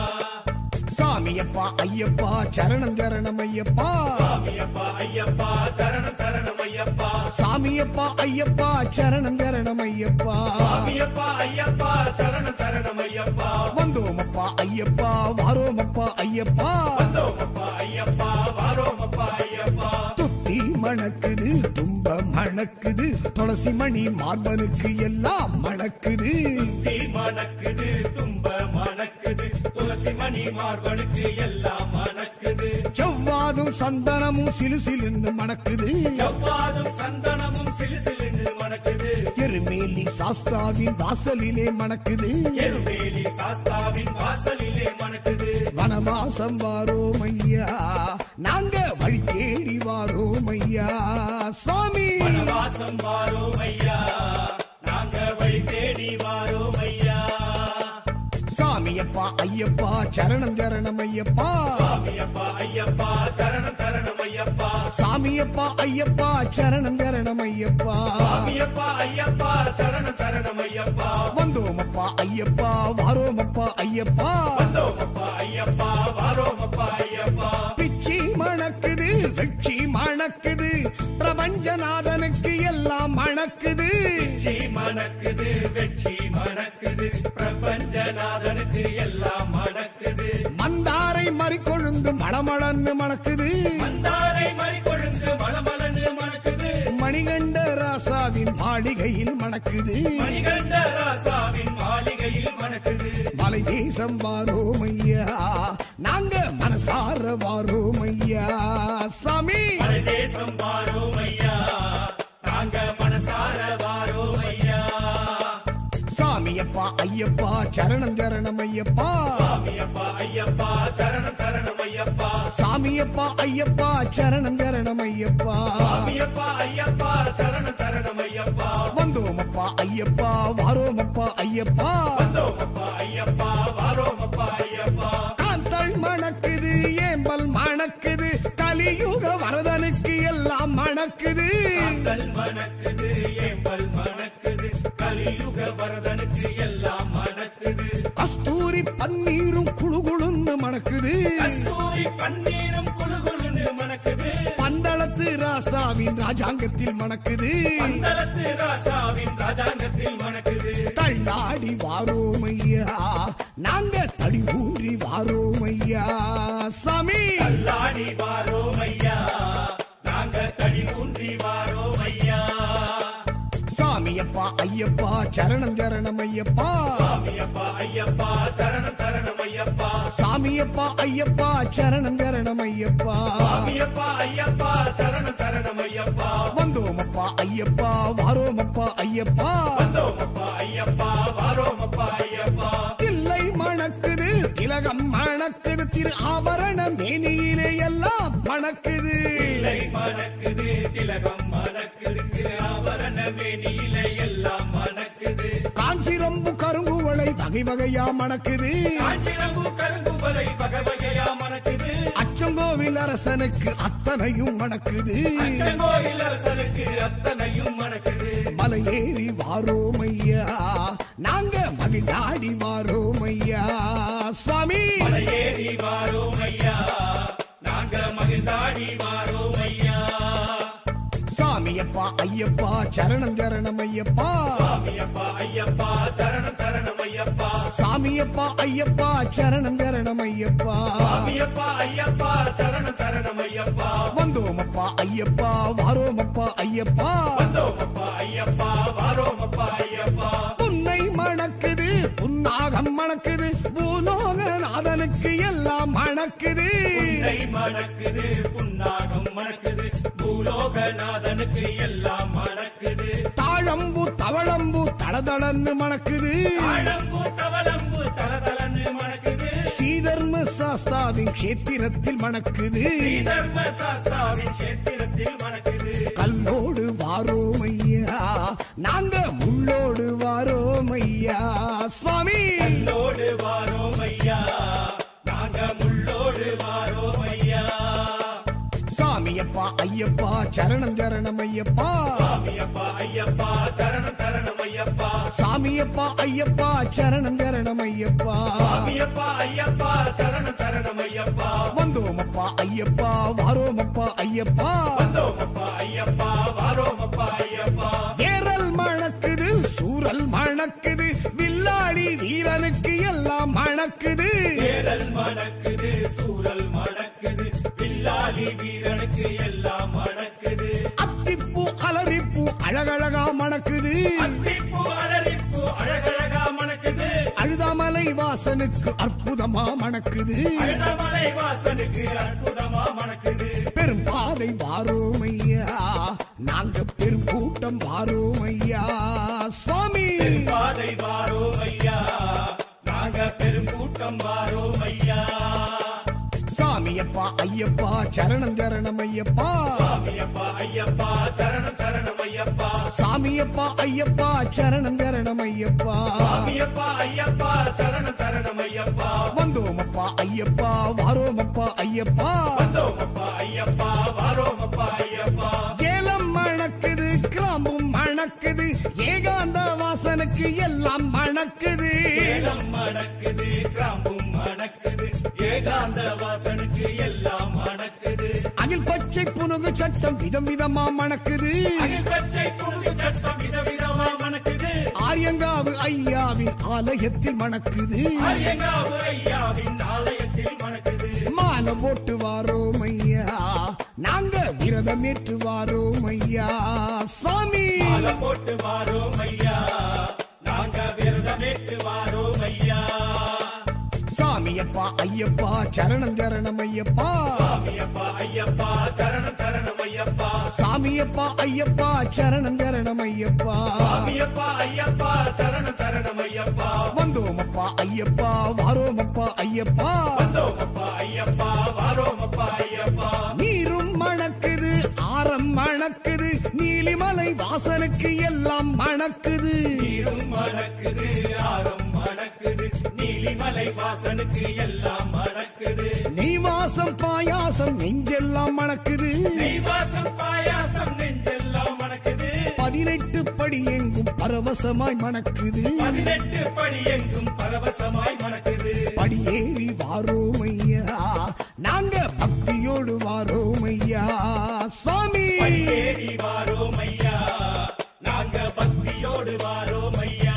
சாமியப்பா ஐயப்பா சரணம் சரணம் ஐயப்பா சாமியப்பா ஐயப்பா சரணம் சரணம் ஐயப்பா சாமியப்பா ஐயப்பா சரணம் சரணம் ஐயப்பா சாமியப்பா ஐயப்பா சரணம் சரணம் ஐயப்பா வந்தோமப்பா ஐயப்பா வாரோமப்பா ஐயப்பா வந்தோமப்பா ஐயப்பா வாரோமப்பா ஐயப்பா துத்தி மணக்குது தும்ப மணக்குது துளசி மணி மார்பனுக்கு எல்லாம் மணக்குது தீ மணக்குது தும்ப மணக்குது துளசி மணி மார்பனுக்கு எல்லாம் மணக்குது செவ்வாதும் சந்தனமும் சிலு சிலுன்னு மணக்குது செவ்வாதும் சந்தனமும் சிலுசிலுன்னு மணக்குது எருமேலி சாஸ்தாவின் வாசலிலே மணக்குது எருமேலி சாஸ்தாவின் வாசலிலே மணக்குது வனவாசம் வாரோம் ஐயா நாங்க வழி தேடி வாரோம் ஐயா சுவாமி வனவாசம் வாரோம் ஐயா நாங்க வழி தேடி வாரோம் ஐயா சாமி சாமியப்பா ஐயப்பா சரணம் சரணம் ஐயப்பா சாமியப்பா ஐயப்பா சரணம் சரணம் ஐயப்பா சாமியப்பா ஐயப்பா சரணம் சரணம் ஐயப்பா சாமியப்பா ஐயப்பா சரணம் சரணம் ஐயப்பா வந்தோமப்பா ஐயப்பா வாரோமப்பா ஐயப்பா வந்தோமப்பா ஐயப்பா வாரோமப்பா ஐயப்பா பிச்சி மணக்குது வெற்றி மணக்குது பிரபஞ்சநாதனுக்கு எல்லாம் மணக்குது வெற்றி மணக்குது வெற்றி மணக்குது பிரபஞ்சநாதனுக்கு எல்லாம் மணக்குது மந்தாரை மறிக்கொழுந்து மணமளன்னு மணக்குது மந்தாரை மறிக்கொழுந்து மலமலன்னு மணக்குது மணிகண்ட ராசாவின் மாளிகையில் மணக்குது மணிகண்ட ராசாவின் மாளிகையில் மணக்குது மலை தேசம் வாரோம் ஐயா நாங்க மனசார வாரோம் ஐயா சாமி மலை தேசம் வாரோம் ஐயா நாங்க மனசார வாரோம் ஐயா சாமியப்பா ஐயப்பா சரணம் சரணம் ஐயப்பா சாமியப்பா ஐயப்பா சரணம் சரணம் ஐயப்பா சாமியப்பா ஐயப்பா சரணம் சரணம் ஐயப்பா சாமியப்பா ஐயப்பா சரணம் சரணம் ஐயப்பா வந்தோமப்பா ஐயப்பா வாரோமப்பா ஐயப்பா வந்தோமப்பா ஐயப்பா வாரோமப்பா ஐயப்பா காந்தள் மணக்குது ஏம்பல் மணக்குது கலியுக வரதனுக்கு எல்லாம் மணக்குது கல் மணக்குது ஏம்பல் மணக்குது கலியுக வரதனுக்கு எல்லாம் மணக்குது கஸ்தூரி பன்னீரும் குழுகுழுன்னு மணக்குது கஸ்தூரி பன்னீரும் குழுகுழுன்னு மணக்குது பந்தளத்து ராசாவின் ராஜாங்கத்தில் மணக்குது பந்தளத்து ராசாவின் ராஜாங்கத்தில் மணக்குது தள்ளாடி வாரோம் ஐயா நாங்க தடி ஊன்றி வாரோம் ஐயா சாமி கல்லாடி வாரோம் ஐயா நாங்க தடி ஊன்றி வாரோம் ஐயா சாமியப்பா ஐயப்பா சரணம் சரணம் ஐயப்பா சாமியப்பா ஐயப்பா சரணம் சரணம் ஐயப்பா சாமியப்பா ஐயப்பா சரணம் சரணம் ஐயப்பா சாமியப்பா ஐயப்பா சரணம் சரணம் ஐயப்பா வந்தோமப்பா ஐயப்பா வாரோமப்பா ஐயப்பா வந்தோமப்பா ஐயப்பா வாரோமப்பா ஐயப்பா தில்லை மணக்குது திலகம் மணக்குது திரு ஆபரண மேனியிலே எல்லாம் மணக்குது தில்லை மணக்குது திலகம் மணக்குது திரு ஆபரண மேனியில எல்லாம் மணக்குது காஞ்சிரம்பு கருங்குவளை வகை வகையா மணக்குது காஞ்சிரம்பு கருங்குவலை பகவகையா மணக்குது அச்சங்கோவில் அரசனுக்கு அத்தனையும் மணக்குது அச்சங்கோவில் அரசனுக்கு அத்தனையும் மணக்குது மலையேறி வாரோம் ஐயா நாங்க மகிழ்நாடி வாரோம் ஐயா சுவாமி மலையேறி வாரோம் ஐயா நாங்க மகிழ்ந்தாடி வாரோம் ஐயா சாமியப்பா ஐயப்பா சரணம் சரணம் ஐயப்பா சாமியப்பா ஐயப்பா சரணம் சரணம் ஐயப்பா சாமியப்பா ஐயப்பா சரணம் சரணம் ஐயப்பா சாமியப்பா ஐயப்பா சரணம் சரணம் ஐயப்பா வந்தோமப்பா ஐயப்பா வாரோமப்பா ஐயப்பா வந்தோமப்பா ஐயப்பா வாரோமப்பா ஐயப்பா புன்னை மணக்குது புன்னாகம் மணக்குது பூலோகநாதனுக்கு எல்லாம் மணக்குது புன்னை மணக்குது புன்னாகம் மணக்குது பூலோகநாதனுக்கு எல்லாம் மணக்குது தாழம்பு தவளம்பு தளதளன்னு மணக்குது ஆழம்பு தவளம்பு தலதலன்னு மணக்குது ஸ்ரீதர்ம சாஸ்தாவின் கஷேத்திரத்தில் மணக்குது ஸ்ரீதர்ம சாஸ்தாவின் கஷேத்திரத்தில் மணக்குது கல்லோடு வாரோம் ஐயா நாங்க முள்ளோடு வாரோம் ஐயா சுவாமி முள்ளோடு வாரோம் ஐயா நாங்க முள்ளோடு வாரோம் ஐயா சாமியப்பா ஐயப்பா சரணம் சரணம் ஐயப்பா சாமியப்பா ஐயப்பா சரணம் சரணம் ஐயப்பா சாமியப்பா ஐயப்பா சரணம் சரணம் ஐயப்பா சாமியப்பா ஐயப்பா சரணம் சரணம் ஐயப்பா வந்தோமப்பா ஐயப்பா வாரோமப்பா ஐயப்பா வந்தோமப்பா ஐயப்பா வாரோமப்பா ஐயப்பா ஏரல் மணக்குது சூரல் மணக்குது வில்லாடி வீரனுக்கு எல்லாம் மணக்குது ஏரல் மணக்குது சூரல் மணக்குது வில்லாலி வீரனுக்கு எல்லாம் மணக்குது அத்திப்பூ அலரிப்பூ அழகழகா மணக்குது அத்திப்பூ அலரிப்பூ அழகழகா மணக்குது அழுதாமலை வாசனுக்கு அற்புதமா மணக்குது அழுதமலை வாசனுக்கு அற்புதமா மணக்குது பெரும் பாதை வாரோம் ஐயா நாங்க பெரும் கூட்டம் வாரோம் ஐயா சுவாமி பாதை வாரோம் ஐயா நாங்க பெருங்கூட்டம் வாரோம் ஐயா சாமியப்பா ஐயப்பா சரணம் சரணம் ஐயப்பா சாமியப்பா ஐயப்பா சரணம் சரணம் ஐயப்பா சாமியப்பா ஐயப்பா சரணம் சரணம் ஐயப்பா சாமியப்பா ஐயப்பா சரணம் சரணம் ஐயப்பா வந்தோமப்பா ஐயப்பா வாரோமப்பா ஐயப்பா வந்தோமப்பா ஐயப்பா வாரோமப்பா ஐயப்பா ஏலம் மணக்குது கிராமம் மணக்குது ஏகாந்த வாசனுக்கு எல்லாம் மணக்குது ஏலம் மணக்குது கிராம்பும் மணக்குது ஏகாந்த வாசனுக்கு எல்லாம் மணக்குது அகில் பச்சை புனுகு சட்டம் விதம் விதமா மணக்குது அகில் பச்சை குழுகு சட்டம் விதவிதமா மணக்குது ஆரியங்காவு ஐயாவின் ஆலயத்தில் மணக்குது அரியங்காவு ஐயாவின் ஆலயத்தில் மணக்குது மாலை போட்டு வாரோம் ஐயா நாங்க விரதம் ஏற்று வாரோம் ஐயா சுவாமி மாலை போட்டு வாரோம் ஐயா நாங்க விரதமேற்று வாரோம் ஐயா சாமியப்பா ஐயப்பா சரணம் சரணம் ஐயப்பா சாமியப்பா ஐயப்பா சரணம் சரணம் ஐயப்பா சாமியப்பா ஐயப்பா சரணம் சரணம் ஐயப்பா சாமியப்பா ஐயப்பா சரணம் சரணம் ஐயப்பா வந்தோமப்பா ஐயப்பா வாரோமப்பா ஐயப்பா வந்தோமப்பா ஐயப்பா வாரோமப்பா ஐயப்பா நீரும் மணக்குது ஆரம் மணக்குது நீலிமலை வாசனுக்கு எல்லாம் மணக்குது நீரும் மணக்குது ஆறும் மணக்குது நீலிமலை வாசனுக்கு எல்லாம் மணக்குது நெய் வாசம் பாயாசம் நெஞ்செல்லாம் மணக்குது நெய் வாசம் பாயாசம் நெஞ்செல்லாம் மணக்குது பதினெட்டு படி எங்கும் பரவசமாய் மணக்குது பதினெட்டு படி எங்கும் பரவசமாய் மணக்குது படியேறி வாரோம் ஐயா நாங்க பக்தியோடு வாரோம் ஐயா சுவாமி ஏறி வாரோம் ஐயா நாங்க பக்தியோடு வாரோம் ஐயா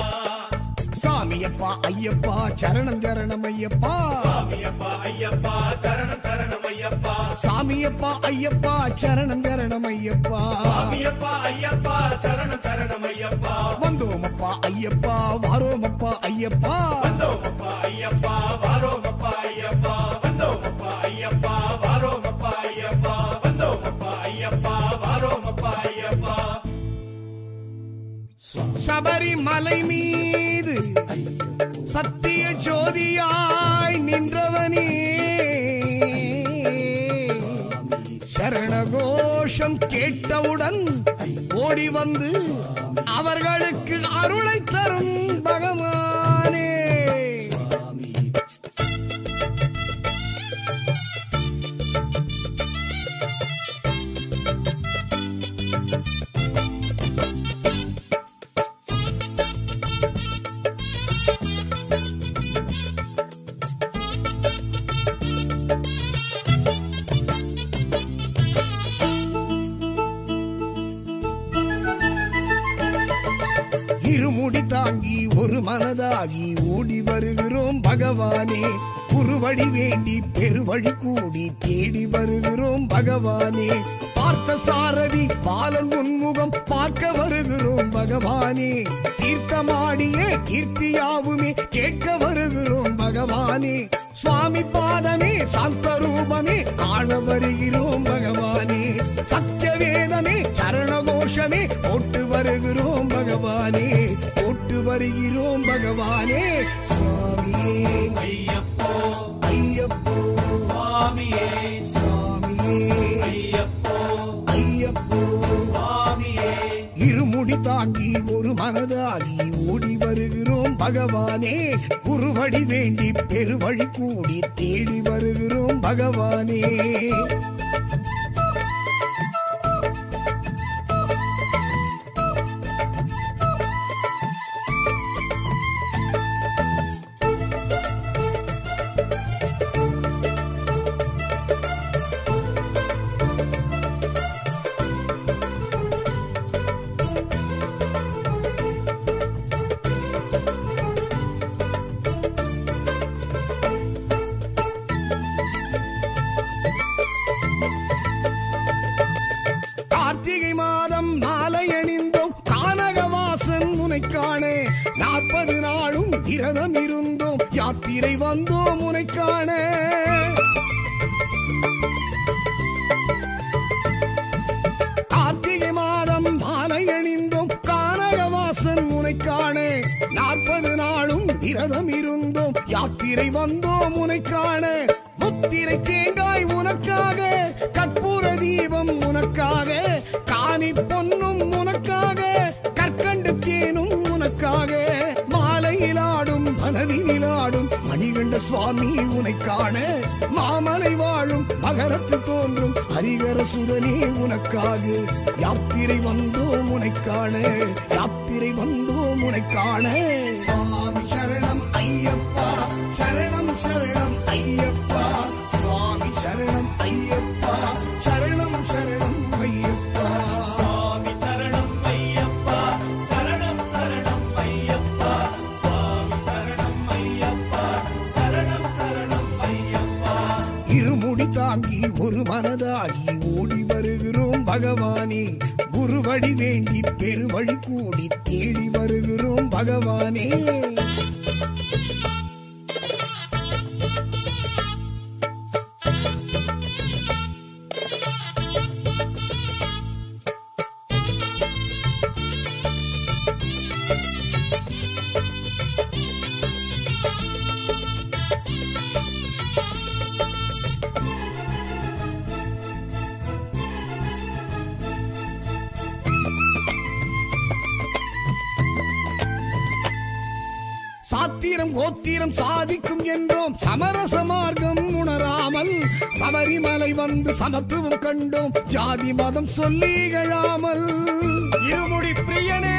சாமியப்பா ஐயப்பா சரணம் சரணம் ஐயப்பா சாமியப்பா ஐயப்பா சரணம் சரணம் ஐயப்பா சாமியப்பா ஐயப்பா சரணம் சரணம் ஐயப்பா சாமியப்பா ஐயப்பா சரணம் சரணம் ஐயப்பா வந்தோமப்பா ஐயப்பா வாரோமப்பா ஐயப்பா வந்தோமப்பா ஐயப்பா வாரோமப்பா ஐயப்பா வந்தோமப்பா ஐயப்பா வாரோமப்பா ஐயப்பா வந்தோமப்பா ஐயப்பா வாரோமப்பா ஐயப்பா சபரிமலை மீது சத்திய ஜோதியாய் நின்றவனே சரணகோஷம் கேட்டவுடன் ஓடி வந்து அவர்களுக்கு அருளை தரும் பகவானே இருமுடி தாங்கி ஒரு மனதாகி ஓடி வருகிறோம் பகவானே குருவழி வேண்டி பெருவழி கூடி தேடி வருகிறோம் பகவானே பார்த்த சாரதி பாலன் உன்முகம் பார்க்க வருகிறோம் பகவானே தீர்த்தமாடிய கீர்த்தியாவுமே கேட்க வருகிறோம் பகவானே சுவாமி பாதமே சாந்த ரூபமே காண வருகிறோம் பகவானே சத்திய வேதமே சரணகோஷமே போட்டு வருகிறோம் பகவானே போட்டு வருகிறோம் பகவானே சுவாமியே ஐயப்போ ஐயப்போ சுவாமியே சுவாமியே ஐயப்போ ஐயப்போ சுவாமியே இருமுடி தாங்கி ஒரு மனதாகி ஓடி வருகிறோம் பகவானே குருவடி வேண்டி பெருவழி கூடி தேடி வருகிறோம் பகவானே கார்த்திகை மாதம் மாலை அணிந்தோம் கானகவாசன் உனை காண நாற்பது நாளும் விரதம் இருந்தோம் யாத்திரை வந்தோம் உனை காண கார்த்திகை மாதம் மாலை அணிந்தோம் கானகவாசன் உனை காண நாற்பது நாளும் விரதம் இருந்தோம் யாத்திரை வந்தோம் உனை காண முத்து யாத்திரை தேங்காய் உனக்காக கற்பூர தீபம் உனக்காக காணி பொன்னும் உனக்காக கற்கண்டு தேனும் உனக்காக மாலையில் ஆடும் மனதினில் ஆடும் மணிகண்ட சுவாமி உனை காண மாமலை வாழும் மகரத்தில் தோன்றும் ஹரிகர சுதனே உனக்காக யாத்திரை வந்தோம் உனை காண யாத்திரை வந்தோம் உனை காண சுவாமி சரணம் ஐயப்பா சரணம் சரணம் ஐயப்பா சுவாமி சரணம் ஐயப்பா சரணம் சரணம் ஐயப்பா சுவாமி சரணம் ஐயப்பா சரணம் சரணம் ஐயப்பா சுவாமி சரணம் ஐயப்பா சரணம் சரணம் ஐயப்பா இருமுடி தாங்கி ஒரு மனதாகி ஓடி வருகிறோம் பகவானே குருவடி வேண்டி பெருவழி கூடி தேடி வருகிறோம் பகவானே சாத்திரம் கோத்திரம் சாதிக்கும் என்றோம் சமரச மார்க்கம் உணராமல் சபரிமலை வந்து சமத்துவம் கண்டோம் ஜாதி மதம் சொல்லி இகழாமல் இருமுடி பிரியனே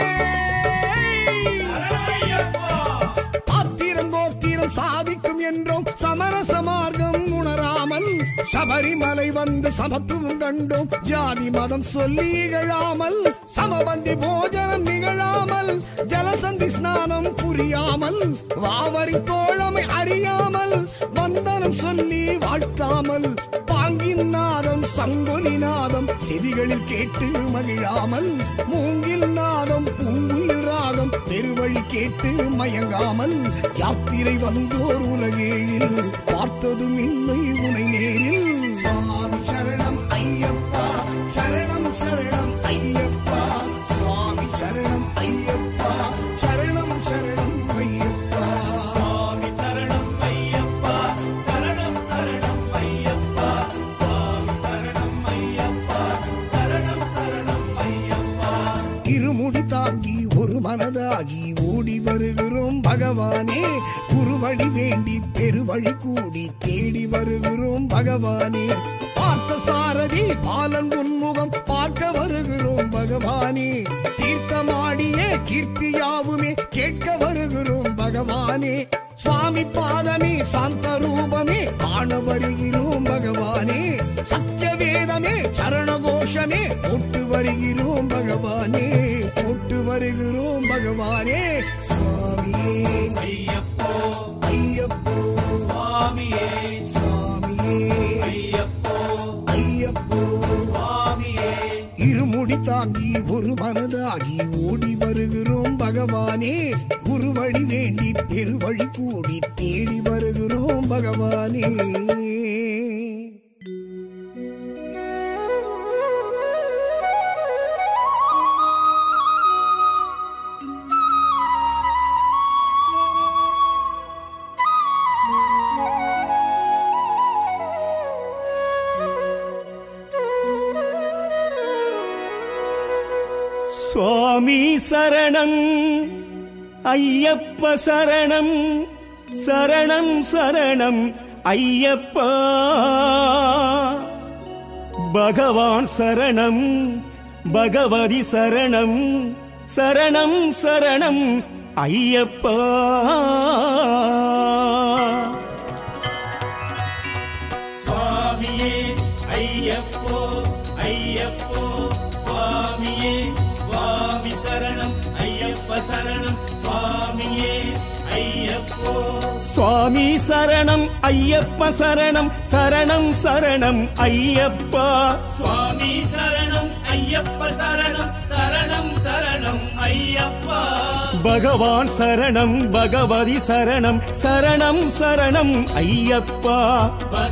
ஐயப்பா சாத்திரம் கோத்திரம் சாதிக்கும் என்றோம் சமரச மார்க்கம் உணராமல் சபரிமலை வந்து சமத்துவம் கண்டோம் ஜாதி மதம் சொல்லி இகழாமல் சமபந்தி போஜனம் நிகழாமல் ஜலசந்தி ஸ்நானம் புரியாமல் வாவரி தோழமை அறியாமல் வந்தனம் சொல்லி வாழ்த்தாமல் பாங்கின் நாதம் சங்கொலி நாதம் செவிகளில் கேட்டு மகிழாமல் மூங்கில் நாதம் பூங்குயில் ராகம் பெருவழி கேட்டு மயங்காமல் யாத்திரை வந்தோர் உலகேழில் பார்த்ததும் இல்லை உனை நேரில் சுவாமி சரணம் ஐயப்பா சரணம் சரணம் ஐயப்பா சுவாமி சரணம் ஐயப்பா சரணம் சரணம் ஐயப்பா சுவாமி சரணம் ஐயப்பா சரணம் சரணம் ஐயப்பா சுவாமி சரணம் ஐயப்பா சரணம் சரணம் ஐயப்பா இருமுடி தாங்கி ஒரு மனதாகி ஓடி வருகிறோம் பகவானே குருவழி வேண்டி பெருவழி கூடி தேடி வருகிறோம் பகவானே பார்த்த சாரதி பாலன் உன்முகம் பார்க்க வருகிறோம் பகவானே தீர்த்தமாடியே கீர்த்தியாவுமே கேட்க வருகிறோம் பகவானே சுவாமி பாதமே சாந்த ரூபமே காண வருகிறோம் பகவானே சத்திய வேதமே சரண கோஷமே போட்டு வருகிறோம் பகவானே போட்டு வருகிறோம் பகவானே சுவாமியே ஐயப்போ ஐயப்போ சுவாமியே சுவாமியே ஐயப்போ ஐயப்போ சுவாமியே இருமுடி தாங்கி ஒரு மனதாகி ஓடி வருகிறோம் பகவானே குருவழி வேண்டி பெருவழி கூடி தேடி வருகிறோம் பகவானே சுவாமி சரணம் ஐயப்ப சரணம் சரணம் சரணம் ஐயப்பா பகவான் சரணம் பகவதி சரணம் சரணம் சரணம் ஐயப்பா சுவாமியே ஐயப்போ ஐயப்போ சுவாமியே சுவாமி சரணம் ஐயப்ப சரணம் சுவாமியே ஐயப்போ சுவாமி சரணம் ஐயப்ப சரணம் சரணம் சரணம் ஐயப்பா சுவாமி சரணம் ஐயப்ப சரணம் சரணம் சரணம் ஐயப்பா பகவான் சரணம் பகவதி சரணம் சரணம் சரணம் ஐயப்பா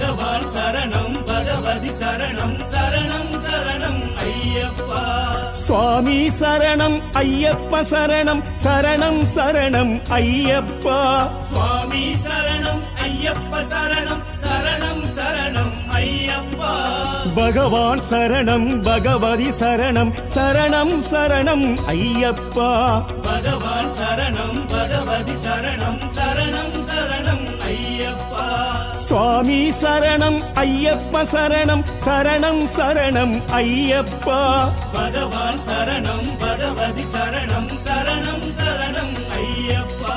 பகவான் சரணம் பகவதி சரணம் சரணம் சரணம் ஐயப்பா சுவாமி சரணம் ஐயப்ப சரணம் சரணம் சரணம் ஐயப்பா சுவாமி சரணம் ஐயப்ப சரணம் சரணம் சரணம் ஐயப்பா பகவான் சரணம் பகவதி சரணம் சரணம் சரணம் ஐயப்பா பகவான் சரணம் பகவதி சரணம் சரணம் சரணம் ஐயப்பா சுவாமி சரணம் ஐயப்ப சரணம் சரணம் சரணம் ஐயப்பா பகவான் சரணம் பகவதி சரணம் சரணம் சரணம் ஐயப்பா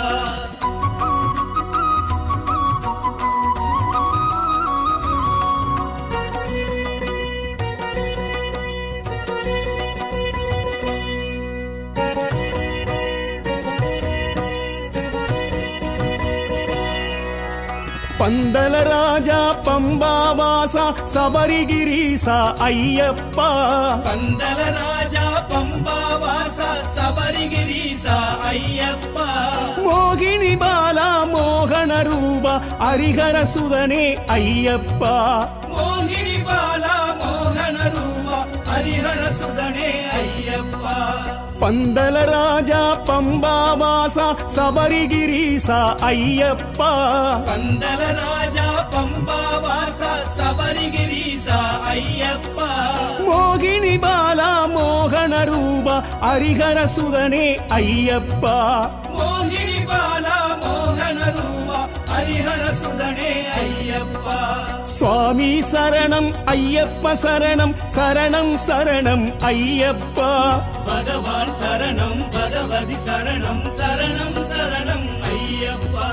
பந்தல ராஜா பம்பாவாசா சபரிகிரீசா ஐயப்பா பந்தல ராஜா பம்பாவாசா சபரிகிரீசா ஐயப்பா மோகினி பாலா மோகன ரூபா ஹரிஹர சுதனே ஐயப்பா மோகினி பாலா மோகன ரூபா ஹரிஹர சுதனே ஐயப்பா பந்தல ராஜா பம்பாவாசா சபரிகிரீசா ஐயப்பா பந்தல ராஜா பம்பாவாசா சபரிகிரீசா ஐயப்பா மோகினி பாலா மோகன ரூபா ஹரிஹர சுதனே ஐயப்பா மோகினி பாலா மோகன ரூபா ஹரிஹர சுதனே ஐயப்பா சுவாமி சரணம் ஐயப்ப சரணம் சரணம் சரணம் ஐயப்பா பகவான் சரணம் பகவதி சரணம் சரணம் சரணம் ஐயப்பா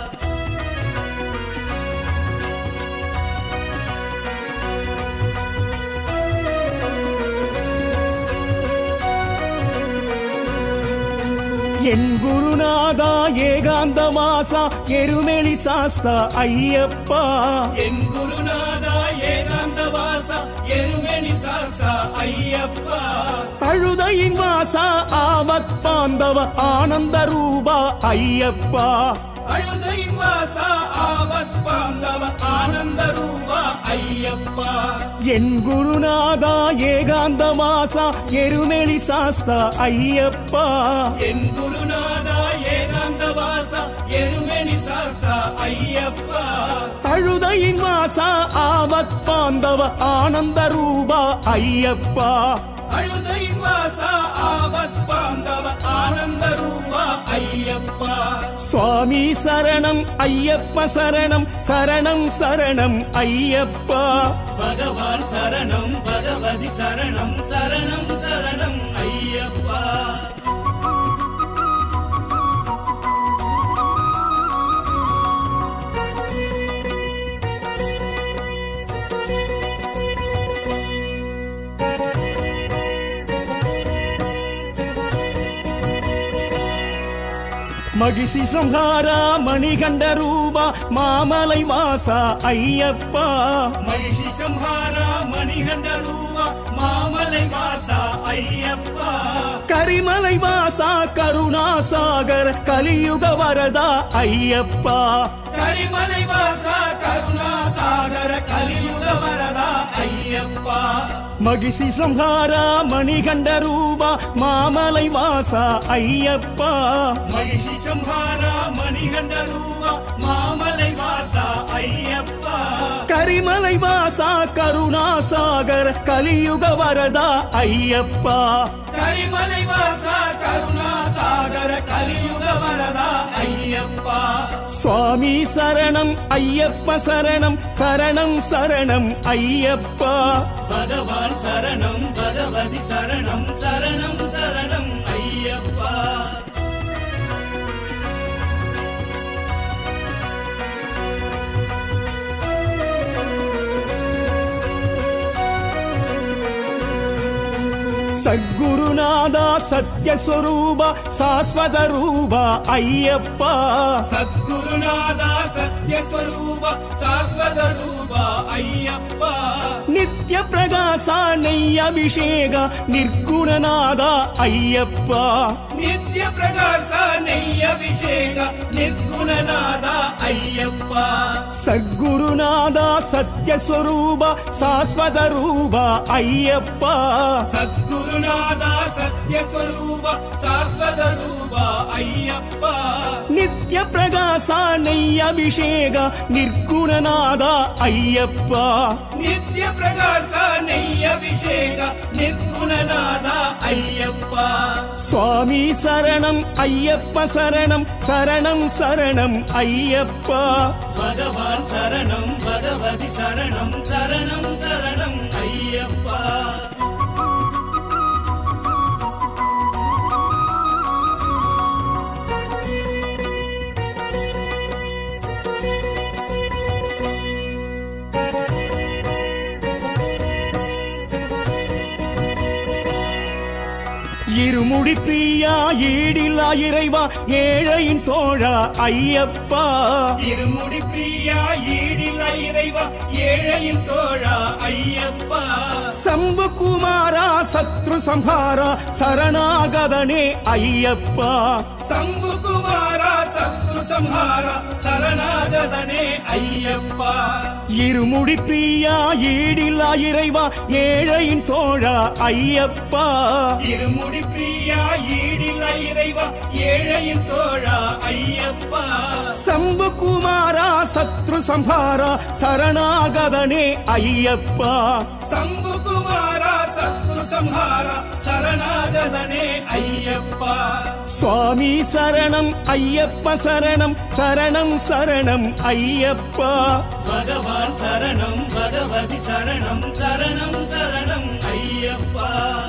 என் குருநாதா ஏகாந்த வாசா எருமெளி சாஸ்தா ஐயப்பா என் குருநாதா ஏகாந்த வாசா எருமெனி சாசா ஐயப்பா அழுதையின் வாசா ஆபத் பாந்தவ ஆனந்த ரூபா ஐயப்பா அழுதையின் வாசா ஆபத் பாந்தவ ஆனந்த ரூபா ஐயப்பா என் குருநாதா ஏகாந்த வாசா எருமெளி சாஸ்தா ஐயப்பா என் குருநாதா ஏகாந்த வாசா எருமெனி சாசா ஐயப்பா அழுதையின் வாசா ஆபத் பாந்தவ ஆனந்த ரூபா ஐயப்பா அழுதையின் வாசா ஆபத் பாந்தவ ஆனந்த ரூபா ஐயப்பா சுவாமி சரணம் ஐயப்ப சரணம் சரணம் சரணம் ஐயப்பா பகவான் சரணம் பகவதி சரணம் சரணம் சரணம் ஐயப்பா மகிஷி சம்ஹாரா மணிகண்ட ரூபா மாமலை வாசா ஐயப்பா மகிஷி சம்ஹாரா மணிகண்ட ரூபா மாமலை வாசா ஐயப்பா கரிமலை வாசா கருணாசாகர் கலியுக வரதா ஐயப்பா கரிமலை வாசா கருணாசாகர கலியுக வரதா ஐயப்பா மகிஷி சம்ஹாரா மணிகண்ட ரூபா மாமலை வாசா ஐயப்பா மகிஷி சம்ஹாரா மணிகண்ட ரூபா மாமலை வாசா ஐயப்பா கரிமலை வாசா கருணாசாகர் கலியுக வரதா ஐயப்பா கரிமலை வாசா கருணாசாகர கலியுக வரதா ஐயப்பா சுவாமி சரணம் ஐயப்ப சரணம் சரணம் சரணம் ஐயப்பா பகவான் சரணம் பகவதி சரணம் சரணம் சரணம் ஐயப்பா சத்குருநாதா சத்யஸ்வரூப சாஸ்வத ரூபா ஐயப்பா சத்குருநாதா சத்யஸ்வரூப சாஸ்வத ரூபா ஐயப்பா நித்ய பிரகாச நெய் அபிஷேக நிர்குணநாதா ஐயப்பா நித்ய பிரகாச நெய் அபிஷேக நிர்குணநாதா ஐயப்பா சத்குருநாதா சத்யஸ்வரூபா சாஸ்வத ரூபா ஐயப்பா சத்குருநாதா சத்யஸ்வரூப சாஸ்வத ரூபா ஐயப்பா நித்ய பிரகாச நெய் அபிஷேக நிர்குணநாதா ஐயப்பா நித்ய பிரகாச நெய் அபிஷேக நிர்குணநாதா ஐயப்பா சுவாமி சரணம் ஐயப்ப சரணம் சரணம் சரணம் ஐயப்பா பகவான் சரணம் பகவதி சரணம் சரணம் சரணம் ஐயப்பா இருமுடி பிரியா ஈடில்லா இறைவா ஏழையின் தோழா ஐயப்பா இருமுடி பிரியா ஈடில்ல இறைவா ஏழையின் தோழா ஐயப்பா சம்பு குமாரா சத்ரு சம்ஹாரா சரணாகதனே ஐயப்பா சம்பு குமாரா சத்ரு சம்ஹாரா சரணாகதனே ஐயப்பா இருமுடி பிரியா ஈடில்லா இறைவா ஏழையின் தோழா ஐயப்பா இருமுடி பிரியா ஈடில்ல இறைவா ஏழையின் தோழா ஐயப்பா சம்பு குமாரா சத்ரு சம்ஹாரா சரணாகதனே ஐயப்பா சம்பு குமாரா சத்ரு சம்ஹாரா சரணாகதனே ஐயப்பா சுவாமி சரணம் ஐயப்ப சரணம் சரணம் சரணம் ஐயப்பா பகவான் சரணம் பகவதி சரணம் சரணம் சரணம் ஐயப்பா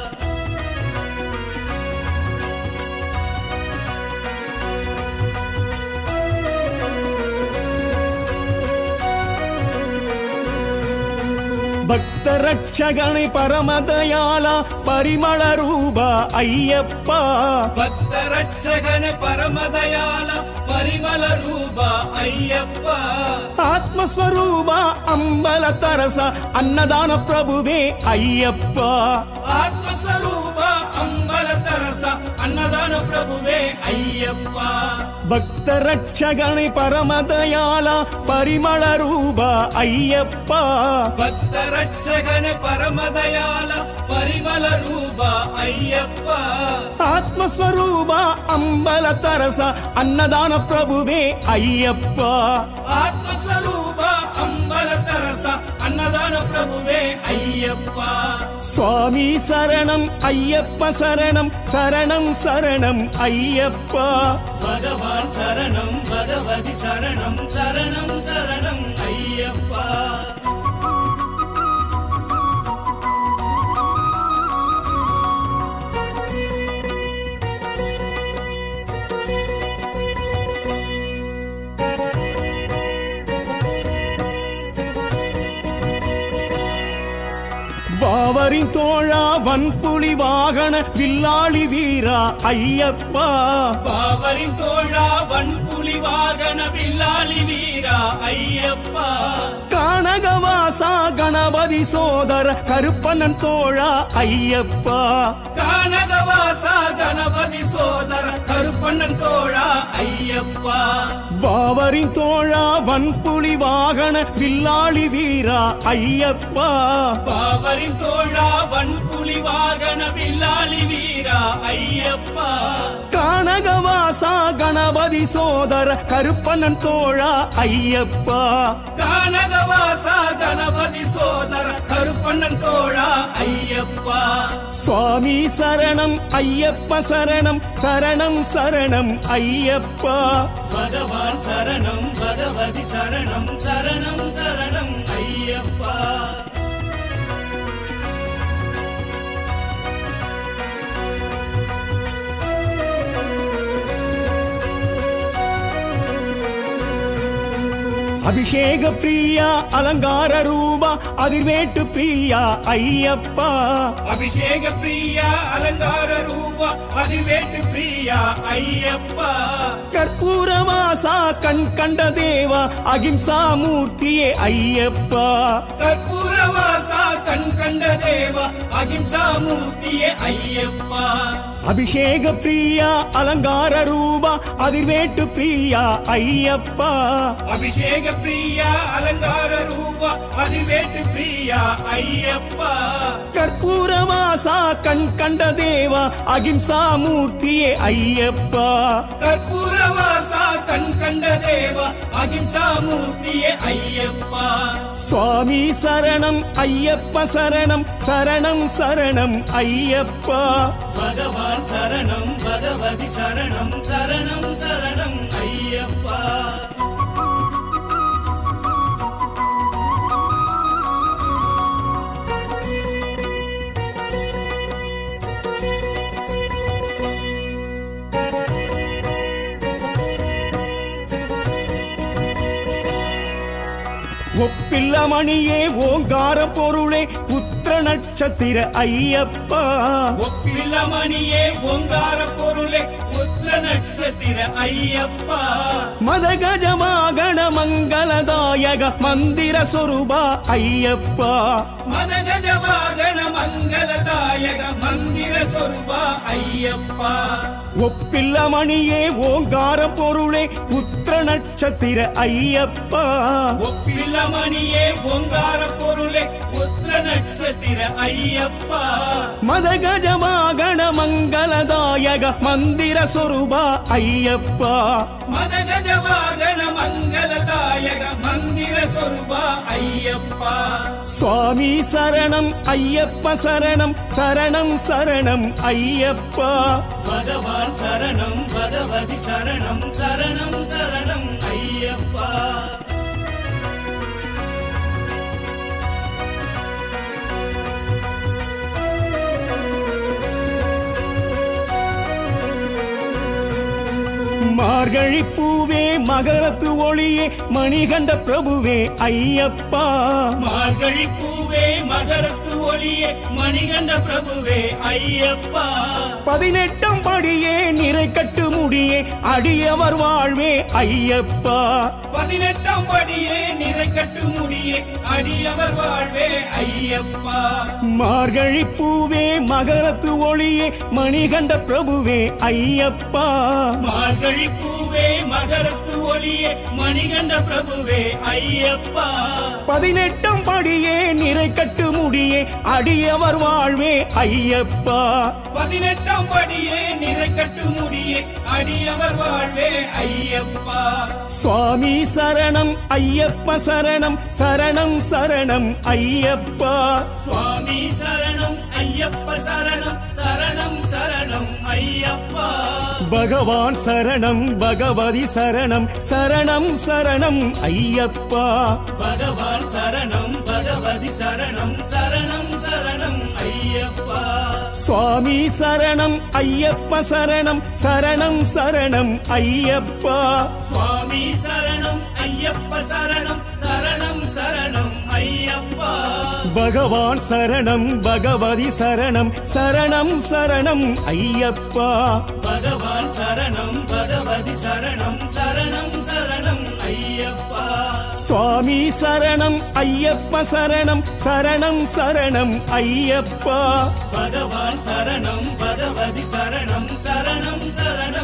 பக்த ரட்சகனை பரமதயாலா பரிமள ரூபா ஐயப்பா பக்த ரட்சகன பரமதயால பரிமள ரூபா ஐயப்பா ஆத்மஸ்வரூபா அம்பல தரச அன்னதான பிரபுவே ஐயப்பா ஆத்மஸ்வரூபா அம்பல தரச அன்னதான பிரபுவே ஐயப்பா பக்த ரட்சகனை பரமதயாலா பரிமள ரூபா ஐயப்பா பக்த ரட்சகன பரமதயால பரிமள ரூபா ஐயப்பா ஆத்மஸ்வரூபா அம்பல தரச அன்னதான பிரபுவே ஐயப்பா ஆத்மஸ்வரூபா அம்பல தரச அன்னதான பிரபுவே ஐயப்பா சுவாமி சரணம் ஐயப்ப சரணம் சரணம் சரணம் ஐயப்பா பகவான் சரணம் பகவதி சரணம் சரணம் சரணம் ஐயப்பா வாவரின் தோழா வன்புலி வாகன வில்லாளி வீரா ஐயப்பா பாவரின் தோழா வன்புலி வாகன வில்லாளி வீரா ஐயப்பா கானகவாசா கணபதி சோதர கருப்பண்ணன் தோழா ஐயப்பா கானகவாசா கணபதி சோதர கருப்பண்ணன் தோழா ஐயப்பா வாவரின் தோழா வன்புலி வாகன வில்லாளி வீரா ஐயப்பா பாவரின் தோழா வன்புலி வாகன வில்லாளி வீரா ஐயப்பா கானகவாசா கணபதி சோதர கருப்பண்ணன் தோழா ஐயப்பா கானகவாசா கணபதி சோதர கருப்பண்ணன் தோழா ஐயப்பா சுவாமி சரணம் ஐயப்ப சரணம் சரணம் சரணம் ஐயப்பா பகவான் சரணம் பகவதி சரணம் சரணம் சரணம் ஐயப்பா அபிஷேக பிரியா அலங்கார ரூபா அதிர்வேட்டு பிரியா ஐயப்பா அபிஷேக பிரியா அலங்கார ரூபா அதிவேட்டு பிரியா ஐயப்பா கற்பூரவாசா கண் கண்ட தேவா அகிம்சா மூர்த்தியே ஐயப்பா கற்பூரவாசா கண் கண்ட தேவா அகிம்சா மூர்த்தியே ஐயப்பா அபிஷேக பிரியா அலங்கார ரூபா அதிர்வேட்டு பிரியா ஐயப்பா அபிஷேக பிரியா அலங்கார ரூபா அதிவேட்டு பிரியா ஐயப்பா கற்பூர வாசா கண் கண்ட தேவா அகிம்சா மூர்த்தியே ஐயப்பா கற்பூர வாசா கண் கண்ட தேவா அகிம்சா மூர்த்தியே ஐயப்பா சுவாமி சரணம் ஐயப்ப சரணம் சரணம் சரணம் ஐயப்பா பகவான் சரணம் பகவதி சரணம் சரணம் சரணம் ஐயப்பா ஒப்பில்ல மணியே ஓங்கார பொருளே புத்திர நட்சத்திர ஐயப்பா ஒப்பில்ல மணியே ஓங்கார பொருளே உத்திர நட்சத்திர ஐயப்பா மதகஜமாகண மங்களதாயக மந்திர சொருபா ஐயப்பா மதகஜ வாகன மங்களதாயக மந்திர சொருபா ஐயப்பா ஒப்பில்ல மணியே ஓங்கார பொருளே புத்திர நட்சத்திர ஐயப்பா ஒப்பில்ல மணியே ஓங்கார பொருளே உத்திர நட்சத்திர ஐயப்பா மதகஜமாகண மங்களதாயக மந்திர சொருபா ஐயப்பா மதகஜ வாகன மங்களதாயக மந்திர சொருபா ஐயப்பா சுவாமி சரணம் ஐயப்ப சரணம் சரணம் சரணம் ஐயப்பா பகவான் சரணம் பகவதி சரணம் சரணம் சரணம் ஐயப்பா மார்கழி பூவே மகரத்து ஒளியே மணிகண்ட பிரபுவே ஐயப்பா மார்கழி பூவே மகரத்து ஒளியே மணிகண்ட பிரபுவே ஐயப்பா பதினெட்டாம் படியே நிறை கட்டு முடியே அடியவர் வாழ்வே ஐயப்பா பதினெட்டாம் படியே நிறை கட்டு முடியே அடியவர் வாழ்வே ஐயப்பா மார்கழி பூவே மகரத்து ஒளியே மணிகண்ட பிரபுவே ஐயப்பா மார்கழி பூவே மகரத்து ஒளியே மணிகண்ட பிரபுவே ஐயப்பா பதினெட்டாம் படியே நிறை கட்டு முடியே அடியவர் வாழ்வே ஐயப்பா பதினெட்டாம் படியே நிறை கட்டு முடியே அடியவர் வாழ்வே ஐயப்பா சுவாமி சரணம் ஐயப்ப சரணம் சரணம் சரணம் ஐயப்பா சுவாமி சரணம் ஐயப்ப சரணம் சரணம் சரணம் ஐயப்பா பகவான் சரணம் பகவதி சரணம் சரணம் சரணம் ஐயப்பா பகவான் சரணம் பகவதி சரணம் சரணம் சரணம் ஐயப்பா சுவாமி சரணம் ஐயப்ப சரணம் சரணம் சரணம் ஐயப்பா சுவாமி சரணம் ஐயப்ப சரணம் சரணம் சரணம் ஐயப்பா பகவான் சரணம் பகவதி சரணம் சரணம் சரணம் ஐயப்பா பகவான் சரணம் பகவதி சரணம் சரணம் சரணம் ஐயப்பா சுவாமி சரணம் ஐயப்ப சரணம் சரணம் சரணம் ஐயப்பா பகவான் சரணம் பகவதி சரணம் சரணம் சரணம்